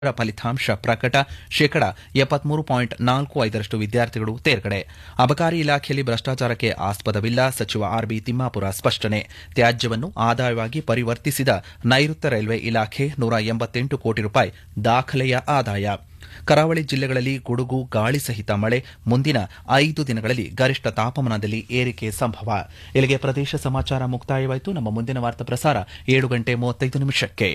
ರ ಫಲಿತಾಂಶ ಪ್ರಕಟ ಶೇಕಡ ಎಪ್ಪತ್ಮೂರು ಪಾಯಿಂಟ್ ನಾಲ್ಕು ಐದರಷ್ಟು ವಿದ್ಯಾರ್ಥಿಗಳು ತೇರ್ಗಡೆ ಅಬಕಾರಿ ಇಲಾಖೆಯಲ್ಲಿ ಭ್ರಷ್ಟಾಚಾರಕ್ಕೆ ಆಸ್ಪದವಿಲ್ಲ ಸಚಿವ ಆರ್ಬಿ ತಿಮ್ಮಾಪುರ ಸ್ಪಷ್ಟನೆ ತ್ಯಾಜ್ಯವನ್ನು ಆದಾಯವಾಗಿ ಪರಿವರ್ತಿಸಿದ ನೈಋತ್ಯ ರೈಲ್ವೆ ಇಲಾಖೆ ನೂರ ಎಂಬತ್ತೆಂಟು ಕೋಟಿ ರೂಪಾಯಿ ದಾಖಲೆಯ ಆದಾಯ ಕರಾವಳಿ ಜಿಲ್ಲೆಗಳಲ್ಲಿ ಗುಡುಗು ಗಾಳಿ ಸಹಿತ ಮಳೆ ಮುಂದಿನ ಐದು ದಿನಗಳಲ್ಲಿ ಗರಿಷ್ಠ ತಾಪಮಾನದಲ್ಲಿ ಏರಿಕೆ ಸಂಭವ ಇಲ್ಲಿಗೆ ಪ್ರದೇಶ ಸಮಾಚಾರ ಮುಕ್ತಾಯವಾಯಿತು ನಮ್ಮ ಮುಂದಿನ ವಾರ್ತಾ ಪ್ರಸಾರ ಏಳು ಗಂಟೆ ಮೂವತ್ತೈದು ನಿಮಿಷಕ್ಕೆ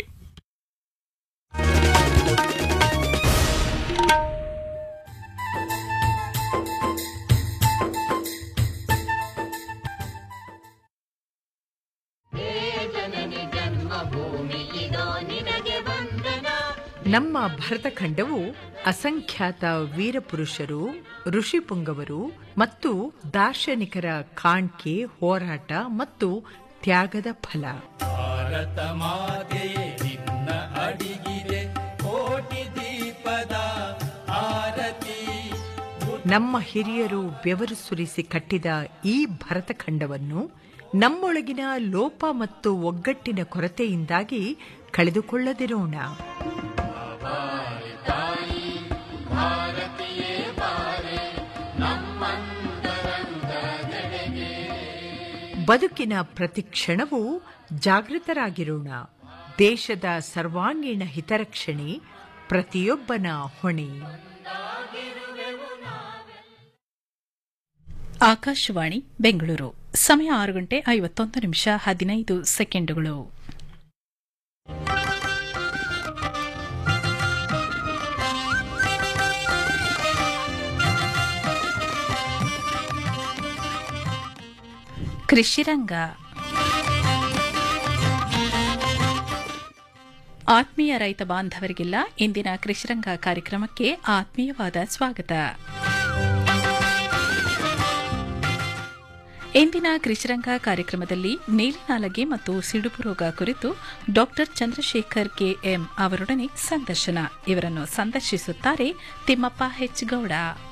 ನಮ್ಮ ಭರತಖಂಡವು ಅಸಂಖ್ಯಾತ ವೀರಪುರುಷರು ಋಷಿಪುಂಗವರು ಮತ್ತು ದಾರ್ಶನಿಕರ ಕಾಣ್ಕೆ ಹೋರಾಟ ಮತ್ತು ತ್ಯಾಗದ ಫಲ ಭಾರತ ಮಾತೆಯೇ ನಿನ್ನ ಅಡಿಗಿದೆ ಕೋಟಿ ದೀಪದ ಆರತಿ ನಮ್ಮ ಹಿರಿಯರು ಬೆವರು ಸುರಿಸಿ ಕಟ್ಟಿದ ಈ ಭರತಖಂಡವನ್ನು ನಮ್ಮೊಳಗಿನ ಲೋಪ ಮತ್ತು ಒಗ್ಗಟ್ಟಿನ ಕೊರತೆಯಿಂದಾಗಿ ಕಳೆದುಕೊಳ್ಳದಿರೋಣ ಬದುಕಿನ ಪ್ರತಿ ಕ್ಷಣವೂ ಜಾಗೃತರಾಗಿರೋಣ ದೇಶದ ಸರ್ವಾಂಗೀಣ ಹಿತರಕ್ಷಣೆ ಪ್ರತಿಯೊಬ್ಬನ ಹೊಣೆ ಆಕಾಶವಾಣಿ ಬೆಂಗಳೂರು ಸಮಯ ಆರು ಗಂಟೆ ಐವತ್ತೊಂದು ನಿಮಿಷ ಹದಿನೈದು ಸೆಕೆಂಡುಗಳು ಕೃಷಿರಂಗ ಆತ್ಮೀಯ ರೈತ ಬಾಂಧವರಿಗೆಲ್ಲ ಇಂದಿನ ಕೃಷಿರಂಗ ಕಾರ್ಯಕ್ರಮಕ್ಕೆ ಆತ್ಮೀಯವಾದ ಸ್ವಾಗತ ಇಂದಿನ ಕೃಷಿರಂಗ ಕಾರ್ಯಕ್ರಮದಲ್ಲಿ ನೀಲಿನಾಲಗೆ ಮತ್ತು ಸಿಡುಬು ರೋಗ ಕುರಿತು ಡಾಕ್ಟರ್ ಚಂದ್ರಶೇಖರ್ ಕೆಎಂ ಅವರೊಡನೆ ಸಂದರ್ಶನ ಇವರನ್ನು ಸಂದರ್ಶಿಸುತ್ತಾರೆ ತಿಮ್ಮಪ್ಪ ಹೆಚ್ ಗೌಡ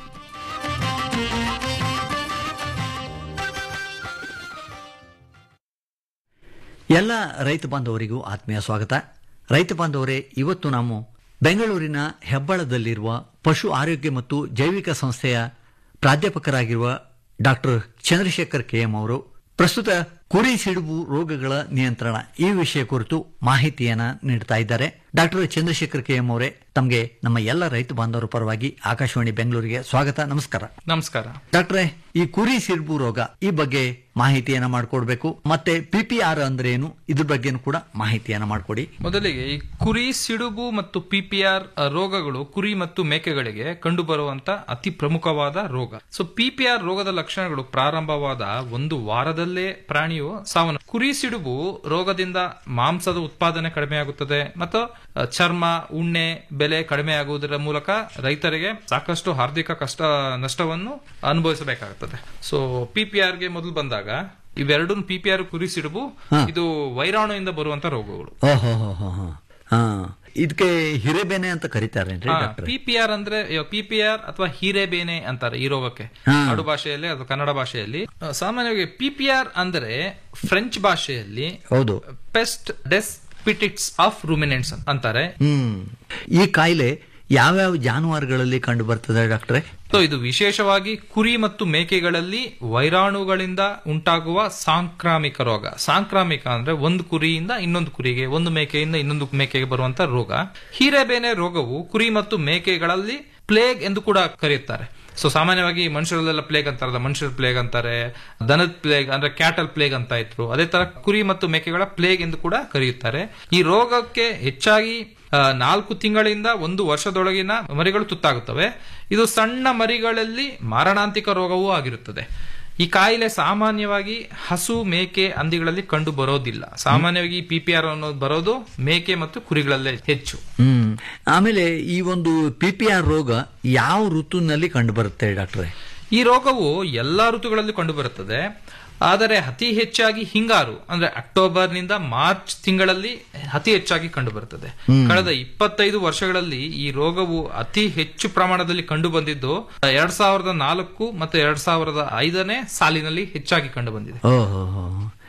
ಎಲ್ಲ ರೈತ ಬಾಂಧವರಿಗೂ ಆತ್ಮೀಯ ಸ್ವಾಗತ ರೈತ ಬಾಂಧವರೇ ಇವತ್ತು ನಾವು ಬೆಂಗಳೂರಿನ ಹೆಬ್ಬಳದಲ್ಲಿರುವ ಪಶು ಆರೋಗ್ಯ ಮತ್ತು ಜೈವಿಕ ಸಂಸ್ಥೆಯ ಪ್ರಾಧ್ಯಾಪಕರಾಗಿರುವ ಡಾಕ್ಟರ್ ಚಂದ್ರಶೇಖರ್ ಕೆಎಂ ಅವರು ಪ್ರಸ್ತುತ ಕುರಿ ಸಿಡುಬು ರೋಗಗಳ ನಿಯಂತ್ರಣ ಈ ವಿಷಯ ಕುರಿತು ಮಾಹಿತಿಯನ್ನ ನೀಡ್ತಾ ಇದ್ದಾರೆ ಡಾಕ್ಟರ್ ಚಂದ್ರಶೇಖರ್ ಕೆಎಂ ಅವರೇ ತಮಗೆ ನಮ್ಮ ಎಲ್ಲ ರೈತ ಬಾಂಧವರ ಪರವಾಗಿ ಆಕಾಶವಾಣಿ ಬೆಂಗಳೂರಿಗೆ ಸ್ವಾಗತ ನಮಸ್ಕಾರ ನಮಸ್ಕಾರ ಡಾಕ್ಟ್ರೆ ಈ ಕುರಿ ಸಿಡುಬು ರೋಗ ಈ ಬಗ್ಗೆ ಮಾಹಿತಿಯನ್ನ ಮಾಡಿಕೊಡ್ಬೇಕು ಮತ್ತೆ ಪಿಪಿಆರ್ ಅಂದ್ರೆ ಏನು ಇದ್ರ ಬಗ್ಗೆನೂ ಕೂಡ ಮಾಹಿತಿಯನ್ನ ಮಾಡಿಕೊಡಿ ಮೊದಲಿಗೆ ಈ ಕುರಿ ಸಿಡುಬು ಮತ್ತು ಪಿಪಿಆರ್ ರೋಗಗಳು ಕುರಿ ಮತ್ತು ಮೇಕೆಗಳಿಗೆ ಕಂಡುಬರುವಂತ ಅತಿ ಪ್ರಮುಖವಾದ ರೋಗ ಸೊ ಪಿಪಿಆರ್ ರೋಗದ ಲಕ್ಷಣಗಳು ಪ್ರಾರಂಭವಾದ ಒಂದು ವಾರದಲ್ಲೇ ಪ್ರಾಣಿಯು ಸಾವನ್ನ ಕುರಿ ಸಿಡುಬು ರೋಗದಿಂದ ಮಾಂಸದ ಉತ್ಪಾದನೆ ಕಡಿಮೆಯಾಗುತ್ತದೆ ಮತ್ತು ಅ, ಚರ್ಮ ಉಣ್ಣೆ ಬೆಲೆ ಕಡಿಮೆಯಾಗುವುದರ ಮೂಲಕ ರೈತರಿಗೆ ಸಾಕಷ್ಟು ಆರ್ಥಿಕ ಕಷ್ಟ ನಷ್ಟವನ್ನು ಅನುಭವಿಸಬೇಕಾಗುತ್ತದೆ ಸೊ ಪಿಪಿಆರ್ ಗೆ ಮೊದಲು ಬಂದಾಗ ಇವೆರಡು ಪಿಪಿಆರ್ ಕುರಿ ಸಿಡುಬು ಇದು ವೈರಾಣುವಿಂದ ಬರುವಂತ ರೋಗಗಳು ಓಹೋ ಹೋ ಹೋ ಹೋ. ಹಾ ಇದಕ್ಕೆ ಹಿರೇಬೇನೆ ಅಂತ ಕರೀತಾರೇನ್ರಿ ಡಾಕ್ಟ್ರೆ ಪಿಪಿಆರ್ ಅಂದ್ರೆ ಪಿಪಿಆರ್ ಅಥವಾ ಹಿರೇಬೇನೆ ಅಂತಾರೆ ಈ ರೋಗಕ್ಕೆ ಹಾ. ಆಡು ಭಾಷೆಯಲ್ಲಿ ಅಥವಾ ಕನ್ನಡ ಭಾಷೆಯಲ್ಲಿ ಆ, ಸಾಮಾನ್ಯವಾಗಿ ಪಿಪಿಆರ್ ಅಂದ್ರೆ ಫ್ರೆಂಚ್ ಭಾಷೆಯಲ್ಲಿ ಹೌದು peste des petits of ruminants ಅಂತಾರೆ ಹ್ಮ್ ಈ ಕಾಯಿಲೆ ಯಾವ್ಯಾವ ಜಾನುವಾರುಗಳಲ್ಲಿ ಕಂಡು ಬರ್ತದೆ ಡಾಕ್ಟ್ರೆ ಸೊ ಇದು ವಿಶೇಷವಾಗಿ ಕುರಿ ಮತ್ತು ಮೇಕೆಗಳಲ್ಲಿ ವೈರಾಣುಗಳಿಂದ ಉಂಟಾಗುವ ಸಾಂಕ್ರಾಮಿಕ ರೋಗ ಸಾಂಕ್ರಾಮಿಕ ಅಂದ್ರೆ ಒಂದು ಕುರಿಯಿಂದ ಇನ್ನೊಂದು ಕುರಿಗೆ ಒಂದು ಮೇಕೆಯಿಂದ ಇನ್ನೊಂದು ಮೇಕೆಗೆ ಬರುವಂತ ರೋಗ ಹೀರೆಬೇನೆ ರೋಗವು ಕುರಿ ಮತ್ತು ಮೇಕೆಗಳಲ್ಲಿ ಪ್ಲೇಗ್ ಎಂದು ಕೂಡ ಕರೆಯುತ್ತಾರೆ ಸೊ ಸಾಮಾನ್ಯವಾಗಿ ಮನುಷ್ಯರಲ್ಲೆಲ್ಲ ಪ್ಲೇಗ್ ಅಂತಾರಲ್ಲ ಮನುಷ್ಯರ ಪ್ಲೇಗ್ ಅಂತಾರೆ ದನದ ಪ್ಲೇಗ್ ಅಂದ್ರೆ ಕ್ಯಾಟಲ್ ಪ್ಲೇಗ್ ಅಂತ ಇದ್ರು ಅದೇ ತರ ಕುರಿ ಮತ್ತು ಮೇಕೆಗಳ ಪ್ಲೇಗ್ ಎಂದು ಕೂಡ ಕರೆಯುತ್ತಾರೆ ಈ ರೋಗಕ್ಕೆ ಹೆಚ್ಚಾಗಿ ಆ, ನಾಲ್ಕು ತಿಂಗಳಿಂದ ಒಂದು ವರ್ಷದೊಳಗಿನ ಮರಿಗಳು ತುತ್ತಾಗುತ್ತವೆ ಇದು ಸಣ್ಣ ಮರಿಗಳಲ್ಲಿ ಮಾರಣಾಂತಿಕ ರೋಗವೂ ಆಗಿರುತ್ತದೆ ಈ ಕಾಯಿಲೆ ಸಾಮಾನ್ಯವಾಗಿ ಹಸು ಮೇಕೆ ಹಂದಿಗಳಲ್ಲಿ ಕಂಡು ಬರೋದಿಲ್ಲ ಸಾಮಾನ್ಯವಾಗಿ ಪಿಪಿಆರ್ ಅನ್ನೋದು ಬರೋದು ಮೇಕೆ ಮತ್ತು ಕುರಿಗಳಲ್ಲೇ ಹೆಚ್ಚು ಹ್ಮ್ ಆಮೇಲೆ ಈ ಒಂದು ಪಿಪಿಆರ್ ರೋಗ ಯಾವ ಋತುವಿನಲ್ಲಿ ಕಂಡು ಬರುತ್ತೆ ಡಾಕ್ಟ್ರೆ ಈ ರೋಗವು ಎಲ್ಲಾ ಋತುಗಳಲ್ಲಿ ಕಂಡುಬರುತ್ತದೆ ಆದರೆ ಅತಿ ಹೆಚ್ಚಾಗಿ ಹಿಂಗಾರು ಅಂದ್ರೆ ಅಕ್ಟೋಬರ್ ನಿಂದ ಮಾರ್ಚ್ ತಿಂಗಳಲ್ಲಿ ಅತಿ ಹೆಚ್ಚಾಗಿ ಕಂಡುಬರುತ್ತದೆ ಕಳೆದ ಇಪ್ಪತ್ತೈದು ವರ್ಷಗಳಲ್ಲಿ ಈ ರೋಗವು ಅತಿ ಹೆಚ್ಚು ಪ್ರಮಾಣದಲ್ಲಿ ಕಂಡು ಬಂದಿದ್ದು ಎರಡ್ ಸಾವಿರದ ನಾಲ್ಕು ಮತ್ತು ಎರಡ್ ಸಾವಿರದ ಐದನೇ ಸಾಲಿನಲ್ಲಿ ಹೆಚ್ಚಾಗಿ ಕಂಡು ಬಂದಿದೆ ಓಹೋ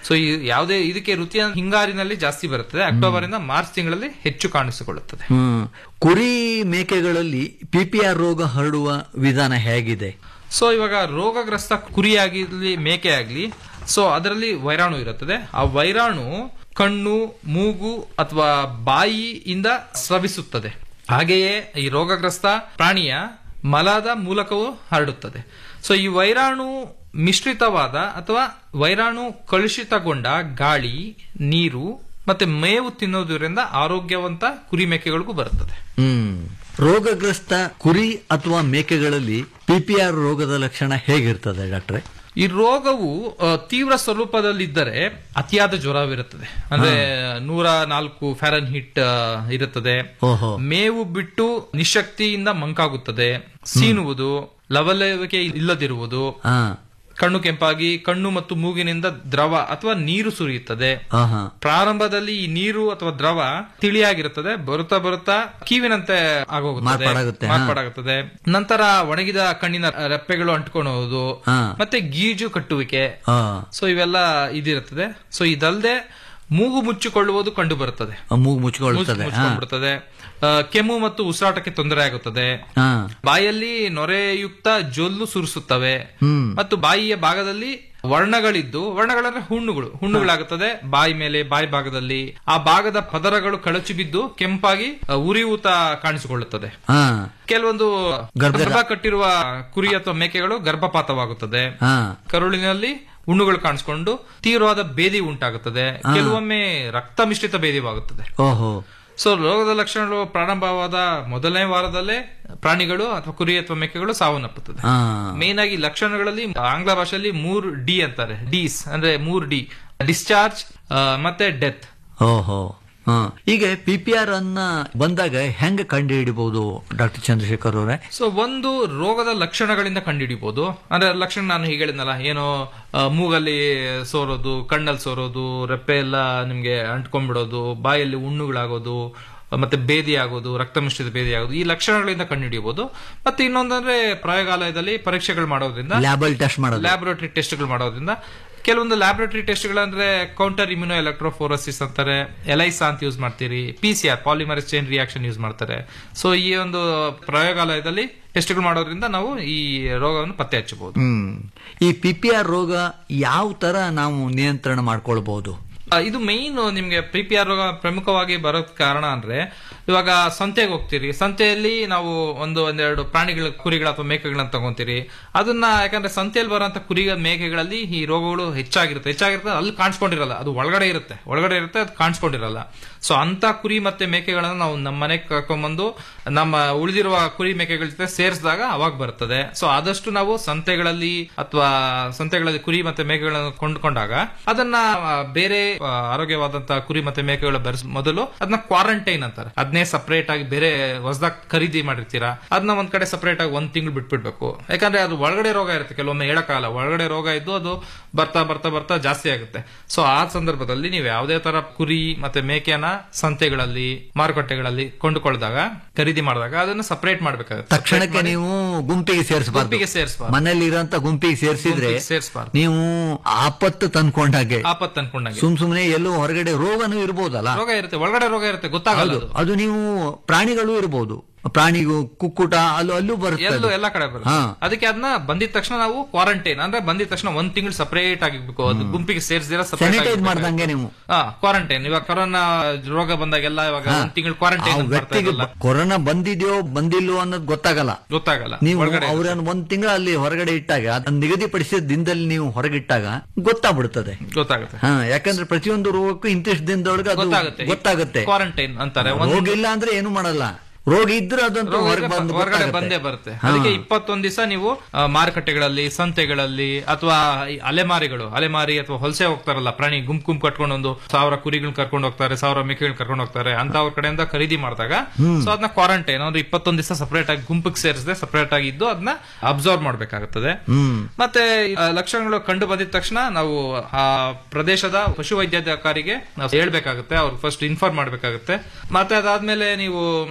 ಸೊ ಈ ಯಾವುದೇ ಇದಕ್ಕೆ ಋತುಯ ಹಿಂಗಾರಿನಲ್ಲಿ ಜಾಸ್ತಿ ಬರುತ್ತದೆ ಅಕ್ಟೋಬರ್ ಇಂದ ಮಾರ್ಚ್ ತಿಂಗಳಲ್ಲಿ ಹೆಚ್ಚು ಕಾಣಿಸಿಕೊಳ್ಳುತ್ತದೆ ಹ್ಮ್ ಕುರಿ ಮೇಕೆಗಳಲ್ಲಿ ಪಿಪಿಆರ್ ರೋಗ ಹರಡುವ ವಿಧಾನ ಹೇಗಿದೆ ಸೊ ಇವಾಗ ರೋಗಗ್ರಸ್ತ ಕುರಿ ಆಗಿರ್ಲಿ ಮೇಕೆ ಆಗ್ಲಿ ಸೊ ಅದರಲ್ಲಿ ವೈರಾಣು ಇರುತ್ತದೆ ಆ ವೈರಾಣು ಕಣ್ಣು ಮೂಗು ಅಥವಾ ಬಾಯಿಯಿಂದ ಸ್ರವಿಸುತ್ತದೆ ಹಾಗೆಯೇ ಈ ರೋಗಗ್ರಸ್ತ ಪ್ರಾಣಿಯ ಮಲದ ಮೂಲಕವೂ ಹರಡುತ್ತದೆ ಸೊ ಈ ವೈರಾಣು ಮಿಶ್ರಿತವಾದ ಅಥವಾ ವೈರಾಣು ಕಲುಷಿತಗೊಂಡ ಗಾಳಿ ನೀರು ಮತ್ತೆ ಮೇವು ತಿನ್ನೋದ್ರಿಂದ ಆರೋಗ್ಯವಂತ ಕುರಿ ಮೇಕೆಗಳಿಗೂ ಬರುತ್ತದೆ ಹ್ಮ್ ರೋಗಗ್ರಸ್ತ ಕುರಿ ಅಥವಾ ಮೇಕೆಗಳಲ್ಲಿ ಪಿಪಿಆರ್ ರೋಗದ ಲಕ್ಷಣ ಹೇಗಿರ್ತದೆ ಡಾಕ್ಟ್ರೆ ಈ ರೋಗವು ಆ, ತೀವ್ರ ಸ್ವರೂಪದಲ್ಲಿದ್ದರೆ ಅತಿಯಾದ ಜ್ವರವಿರುತ್ತದೆ ಅಂದ್ರೆ ನೂರ ನಾಲ್ಕು ಫ್ಯಾರನ್ ಹಿಟ್ ಇರುತ್ತದೆ ಓಹೋ ಮೇವು ಬಿಟ್ಟು ನಿಶಕ್ತಿಯಿಂದ ಮಂಕಾಗುತ್ತದೆ ಸೀನುವುದು ಲವಲವಿಕೆ ಇಲ್ಲದಿರುವುದು ಹಾ ಕಣ್ಣು ಕೆಂಪಾಗಿ ಕಣ್ಣು ಮತ್ತು ಮೂಗಿನಿಂದ ದ್ರವ ಅಥವಾ ನೀರು ಸುರಿಯುತ್ತದೆ ಆಹಾ ಪ್ರಾರಂಭದಲ್ಲಿ ಈ ನೀರು ಅಥವಾ ದ್ರವ ತಿಳಿಯಾಗಿರುತ್ತದೆ ಬರುತ್ತಾ ಬರುತ್ತಾ ಕೀವಿನಂತೆ ಆಗೋಗುತ್ತದೆ ಮಾರ್ಪಾಡಾಗುತ್ತೆ, ಹಾ. ಮಾರ್ಪಾಡಾಗುತ್ತದೆ ನಂತರ ಒಣಗಿದ ಕಣ್ಣಿನ ರೆಪ್ಪೆಗಳು ಅಂಟ್ಕೊಂಡು ಹೋಗುವುದು ಹಾ. ಮತ್ತೆ ಗೀಜು ಕಟ್ಟುವಿಕೆ ಹಾ ಸೊ ಇವೆಲ್ಲ ಇದಿರುತ್ತದೆ ಸೊ ಇದಲ್ಲದೆ ಮೂಗು ಮುಚ್ಚಿಕೊಳ್ಳುವುದು ಕಂಡು ಬರುತ್ತದೆ ಆ ಮೂಗು ಮುಚ್ಕೊಳ್ತದೆ ಹಾ ಮುಚ್ಚಿಕೊಂಡ್ಬಿಡುತ್ತದೆ ಆ, ಕೆಮ್ಮು ಮತ್ತು ಉಸಿರಾಟಕ್ಕೆ ತೊಂದರೆ ಆಗುತ್ತದೆ ಹಾ ಬಾಯಲ್ಲಿ ನೊರೆಯುಕ್ತ ಜೊಲ್ಲು ಸುರಿಸುತ್ತವೆ ಹ್ಮ್ ಮತ್ತು ಬಾಯಿಯ ಭಾಗದಲ್ಲಿ ವರ್ಣಗಳಿದ್ದು ವರ್ಣಗಳಂದ್ರೆ ಹುಣ್ಣುಗಳು ಹುಣ್ಣುಗಳಾಗುತ್ತದೆ ಬಾಯಿ ಮೇಲೆ ಬಾಯಿ ಭಾಗದಲ್ಲಿ ಆ ಭಾಗದ ಪದರಗಳು ಕಳಚಿ ಬಿದ್ದು ಕೆಂಪಾಗಿ ಆ, ಉರಿಯೂತ ಕಾಣಿಸಿಕೊಳ್ಳುತ್ತದೆ ಹಾ ಕೆಲವೊಂದು ಗರ್ಭ- ಗರ್ಭ ಕಟ್ಟಿರುವ ಕುರಿ ಅಥವಾ ಮೇಕೆಗಳು ಗರ್ಭಪಾತವಾಗುತ್ತದೆ ಹಾ ಕರುಳಿನಲ್ಲಿ ಹುಣ್ಣುಗಳು ಕಾಣಿಸಿಕೊಂಡು ತೀವ್ರವಾದ ಬೇದಿ ಉಂಟಾಗುತ್ತದೆ ಕೆಲವೊಮ್ಮೆ ರಕ್ತ ಮಿಶ್ರಿತ ಬೇದಿವಾಗುತ್ತದೆ ಓಹೋ ಸೊ ರೋಗದ ಲಕ್ಷಣಗಳು ಪ್ರಾರಂಭವಾದ ಮೊದಲನೇ ವಾರದಲ್ಲೇ ಪ್ರಾಣಿಗಳು ಅಥವಾ ಕುರಿ ಅಥವಾ ಮೇಕೆಗಳು ಸಾವನ್ನಪ್ಪುತ್ತದೆ ಹಾ ಮೇನ್ ಆಗಿ ಲಕ್ಷಣಗಳಲ್ಲಿ ಆಂಗ್ಲ ಭಾಷೆಯಲ್ಲಿ ಮೂರ್ ಡಿ ಅಂತಾರೆ ಡಿಸ್ ಅಂದ್ರೆ ಮೂರ್ ಡಿ ಡಿಸ್ಚಾರ್ಜ್ ಮತ್ತೆ ಡೆತ್ ಓಹೋ ಹಾ ಈಗ ಪಿಪಿಆರ್ ಅನ್ನ ಬಂದಾಗ ಹೆಂಗ ಕಂಡು ಹಿಡಿಬಹುದು ಡಾಕ್ಟರ್ ಚಂದ್ರಶೇಖರ್ ಅವರೇ ಸೊ ಒಂದು ರೋಗದ ಲಕ್ಷಣಗಳಿಂದ ಕಂಡುಹಿಡಿಬಹುದು ಅಂದ್ರೆ ಲಕ್ಷಣ ನಾನು ಹೀಗೆ ಹೇಳಿದ್ನಲ್ಲ ಏನೋ ಆ, ಮೂಗಲ್ಲಿ ಸೋರೋದು ಕಣ್ಣಲ್ಲಿ ಸೋರೋದು ರೆಪ್ಪೆ ಎಲ್ಲ ನಿಮ್ಗೆ ಅಂಟ್ಕೊಂಡ್ಬಿಡೋದು ಬಾಯಲ್ಲಿ ಹುಣ್ಣುಗಳಾಗೋದು ಮತ್ತೆ ಬೇದಿ ಆಗೋದು ರಕ್ತ ಮಿಶ್ರಿತ ಬೇದಿ ಆಗೋದು ಈ ಲಕ್ಷಣಗಳಿಂದ ಕಂಡುಹಿಡಿಯಬಹುದು ಮತ್ತೆ ಇನ್ನೊಂದಂದ್ರೆ ಪ್ರಯೋಗಾಲಯದಲ್ಲಿ ಪರೀಕ್ಷೆಗಳು ಮಾಡೋದ್ರಿಂದ ಲ್ಯಾಬಲ್ ಟೆಸ್ಟ್ ಮಾಡೋದು ಲ್ಯಾಬೊರೇಟರಿ ಟೆಸ್ಟ್ಗಳು ಮಾಡೋದ್ರಿಂದ ಕೆಲವೊಂದು ಲ್ಯಾಬೊರೇಟರಿ ಟೆಸ್ಟ್ಗಳಂದ್ರೆ ಕೌಂಟರ್ ಇಮ್ಯುನೋ ಎಲೆಕ್ಟ್ರೋಫೋರಸಿಸ್ ಅಂತಾರೆ ಎಲೈಸಾ ಅಂತ ಯೂಸ್ ಮಾಡ್ತೀರಿ P C R polymerase chain reaction use ಮಾಡ್ತಾರೆ ಸೊ ಈ ಒಂದು ಪ್ರಯೋಗಾಲಯದಲ್ಲಿ ಟೆಸ್ಟ್ಗಳು ಮಾಡೋದ್ರಿಂದ ನಾವು ಈ ರೋಗವನ್ನು ಪತ್ತೆ ಹಚ್ಚಬಹುದು ಹ್ಮ್ ಈ ಪಿಪಿಆರ್ ರೋಗ ಯಾವ ತರ ನಾವು ನಿಯಂತ್ರಣ ಮಾಡ್ಕೊಳ್ಬಹುದು ಆ, ಇದು ಮೈನ್ ನಿಮ್ಗೆ ಪ್ರಿಪಿಆರ್ ರೋಗ ಪ್ರಮುಖವಾಗಿ ಬರೋದ್ ಕಾರಣ ಅಂದ್ರೆ ಇವಾಗ ಸಂತೆಗೆ ಹೋಗ್ತೀರಿ ಸಂತೆಯಲ್ಲಿ ನಾವು ಒಂದು ಒಂದೆರಡು ಪ್ರಾಣಿಗಳ ಕುರಿಗಳ ಅಥವಾ ಮೇಕೆಗಳನ್ನ ತಗೊಂತೀರಿ ಅದನ್ನ ಯಾಕಂದ್ರೆ ಸಂತೆಯಲ್ಲಿ ಬರುವಂತ ಕುರಿ ಮೇಕೆಗಳಲ್ಲಿ ಈ ರೋಗಗಳು ಹೆಚ್ಚಾಗಿರುತ್ತೆ ಹೆಚ್ಚಾಗಿರುತ್ತೆ ಅಲ್ಲಿ ಕಾಣಿಸ್ಕೊಂಡಿರಲ್ಲ ಅದು ಒಳಗಡೆ ಇರುತ್ತೆ ಒಳಗಡೆ ಇರುತ್ತೆ ಅದು ಕಾಣಿಸ್ಕೊಂಡಿರಲ್ಲ ಸೊ ಅಂತ ಕುರಿ ಮತ್ತೆ ಮೇಕೆಗಳನ್ನ ನಾವು ನಮ್ಮ ಮನೆಗೆ ಕರ್ಕೊಂಡ್ಬಂದು ನಮ್ಮ ಉಳಿದಿರುವ ಕುರಿ ಮೇಕೆಗಳ ಜೊತೆ ಸೇರಿಸಿದಾಗ ಅವಾಗ ಬರ್ತದೆ ಸೊ ಆದಷ್ಟು ನಾವು ಸಂತೆಗಳಲ್ಲಿ ಅಥವಾ ಸಂತೆಗಳಲ್ಲಿ ಕುರಿ ಮತ್ತೆ ಮೇಕೆಗಳನ್ನು ಕೊಂಡ್ಕೊಂಡಾಗ ಅದನ್ನ ಆ, ಬೇರೆ ಆ, ಆರೋಗ್ಯವಾದಂತಹ ಕುರಿ ಮತ್ತೆ ಮೇಕೆಗಳ ಬೆರೆಸ್ ಮೊದಲು ಅದನ್ನ ಕ್ವಾರಂಟೈನ್ ಅಂತಾರೆ ಅದನ್ನೇ ಸಪರೇಟ್ ಆಗಿ ಬೇರೆ ಹೊಸದಾಗಿ ಖರೀದಿ ಮಾಡಿರ್ತೀರಾ ಅದನ್ನ ಒಂದ್ ಕಡೆ ಸಪರೇಟ್ ಆಗಿ ಒಂದ್ ತಿಂಗಳು ಬಿಟ್ಬಿಡ್ಬೇಕು ಯಾಕಂದ್ರೆ ಅದು ಒಳಗಡೆ ರೋಗ ಇರುತ್ತೆ ಕೆಲವೊಮ್ಮೆ ಹೇಳಕ್ಕಾಗಲ್ಲ ಒಳಗಡೆ ರೋಗ ಇದ್ದು ಅದು ಬರ್ತಾ ಬರ್ತಾ ಬರ್ತಾ ಜಾಸ್ತಿ ಆಗುತ್ತೆ ಸೊ ಆ ಸಂದರ್ಭದಲ್ಲಿ ನೀವು ಯಾವುದೇ ತರ ಕುರಿ ಮತ್ತೆ ಮೇಕೆನ ಸಂತೆಗಳಲ್ಲಿ ಮಾರುಕಟ್ಟೆಗಳಲ್ಲಿ ಕೊಂಡುಕೊಳ್ಳದಾಗ ಖರೀದಿ ಮಾಡಿದಾಗ ಅದನ್ನ ಸಪರೇಟ್ ಮಾಡ್ಬೇಕಾಗುತ್ತೆ ತಕ್ಷಣಕ್ಕೆ ನೀವು ಗುಂಪಿಗೆ ಸೇರಿಸಬಾರ್ದು ಗುಂಪಿಗೆ ಸೇರಿಸಬಾರ್ದು ಮನೇಲಿ ಇರೋಂತ ಗುಂಪಿಗೆ ಸೇರಿಸಿದ್ರೆ ಗುಂಪಿಗೆ ಸೇರಿಸಬಾರ್ದು ನೀವು ಆಪತ್ತು ತಂದ್ಕೊಂಡಾಗೆ ಆಪತ್ತು ಅನ್ಕೊಂಡಂಗೆ ಸುಮ್ ಸುಮ್ನೆ ಎಲ್ಲೋ ಹೊರಗಡೆ ರೋಗನೂ ಇರ್ಬೋದಲ್ಲ ರೋಗ ಇರುತ್ತೆ ಒಳಗಡೆ ರೋಗ ಇರುತ್ತೆ ಗೊತ್ತಾಗಲ್ಲ ಹೌದು ಅದು ಅದು ನೀವು ಪ್ರಾಣಿಗಳು ಇರ್ಬೋದು ಪ್ರಾಣಿಗೂ ಕುಕ್ಕುಟ ಅಲ್ಲೂ ಅಲ್ಲೂ ಬರುತ್ತೆ ಎಲ್ಲೂ ಅದು. ಎಲ್ಲ ಕಡೆ ಬರುತ್ತೆ ಹಾ. ಅದಕ್ಕೆ ಅದನ್ನ ಬಂದಿದ ತಕ್ಷಣ ನಾವು ಕ್ವಾರಂಟೈನ್ ಅಂದ್ರೆ ಬಂದಿದ ತಕ್ಷಣ ಒಂದ್ ತಿಂಗಳು ಸಪರೇಟ್ ಆಗಿರ್ಬೇಕು ಅದು ಗುಂಪಿಗೆ ಸೇರಿಸಿದಿರ ಸ್ಯಾನಿಟೈಸ್ ಮಾಡ್ದಂಗೆ ನೀವು ಕ್ವಾರಂಟೈನ್ ಇವಾಗ ಕೊರೋನಾ ರೋಗ ಬಂದಾಗೆಲ್ಲ ಇವಾಗ ಹಾ. ಒಂದ್ ತಿಂಗಳು ಆ ಕ್ವಾರಂಟೈನ್ ಅಂತ ಬರ್ತಾ ವ್ಯಕ್ತಿಗೆ ಇದಲ್ಲ ಕೊರೋನಾ ಬಂದಿದ್ಯೋ ಬಂದಿಲ್ವೋ ಅನ್ನೋದು ಗೊತ್ತಾಗಲ್ಲ ಗೊತ್ತಾಗಲ್ಲ ನೀವು ಒಳಗಡೆ ಅವರನ್ನು ಒಂದ್ ತಿಂಗಳು ಅಲ್ಲಿ ಹೊರಗಡೆ ಇಟ್ಟಾಗ ಅದನ್ನ ನಿಗದಿಪಡಿಸಿದ ದಿನದಲ್ಲಿ ನೀವು ಹೊರಗಿಟ್ಟಾಗ ಗೊತ್ತಾಗ್ಬಿಡ್ತದೆ ಗೊತ್ತಾಗುತ್ತೆ ಹಾ ಯಾಕಂದ್ರೆ ಪ್ರತಿಯೊಂದು ರೋಗಕ್ಕೂ ಇಂತಿಷ್ಟು ದಿನದೊಳಗೆ ಅದು ಗೊತ್ತಾಗುತ್ತೆ ಗೊತ್ತಾಗುತ್ತೆ ಕ್ವಾರಂಟೈನ್ ಅಂತಾರೆ ಒಂದ್ ರೋಗ ಇಲ್ಲ ಅಂದ್ರೆ ಏನು ಮಾಡಲ್ಲ ರೋಗ ಇದ್ರೆ ಅದಂತೂ ರೋಗ ಹೊರಗೆ ಇದ್ರೆ ಬಂದು ಹೊರಗಡೆ ಗೊತ್ತಾಗುತ್ತೆ. ಬಂದೇ ಬರುತ್ತೆ ಹಾ. ಅದಕ್ಕೆ ಇಪ್ಪತ್ತೊಂದ್ ದಿವಸ ನೀವು ಆ, ಮಾರುಕಟ್ಟೆಗಳಲ್ಲಿ ಸಂತೆಗಳಲ್ಲಿ ಅಥವಾ ಈ ಅಲೆಮಾರಿಗಳು ಅಲೆಮಾರಿ ಅಥವಾ ಹೊಲಸೆ ಹೋಗ್ತಾರಲ್ಲ ಪ್ರಾಣಿ ಗುಂಪು ಗುಂಪು ಕಟ್ಕೊಂಡು ಒಂದು ಸಾವಿರ ಕುರಿಗಳನ್ನ ಕರ್ಕೊಂಡು ಹೋಗ್ತಾರೆ ಸಾವಿರ ಮೇಕೆಗಳನ್ನ ಕರ್ಕೊಂಡು ಹೋಗ್ತಾರೆ ಅಂತ ಅವ್ರ ಕಡೆಯಿಂದ ಖರೀದಿ ಮಾಡಿದಾಗ ಸೊ ಅದನ್ನ ಕ್ವಾರಂಟೈನ್ ಅಂದ್ರೆ ಇಪ್ಪತ್ತೊಂದ್ ದಿವಸ ಸಪರೇಟ್ ಆಗಿ ಗುಂಪಿಗೆ ಸೇರಿಸದೆ ಸಪರೇಟ್ ಆಗಿ ಇದ್ದು ಅದನ್ನ ಅಬ್ಸರ್ವ್ ಮಾಡ್ಬೇಕಾಗುತ್ತದೆ ಹ್ಮ್ ಮತ್ತೆ ಆ, ಲಕ್ಷಣಗಳು ಕಂಡು ಬಂದಿದ ತಕ್ಷಣ ನಾವು ಆ ಪ್ರದೇಶದ ಪಶು ವೈದ್ಯಾಧಿಕಾರಿಗೆ ನಾವು ಹೇಳ್ಬೇಕಾಗುತ್ತೆ ಅವ್ರಿಗೆ ಫಸ್ಟ್ ಇನ್ಫಾರ್ಮ್ ಮಾಡ್ಬೇಕಾಗುತ್ತೆ ಮತ್ತೆ ಅದಾದ್ಮೇಲೆ ನೀವು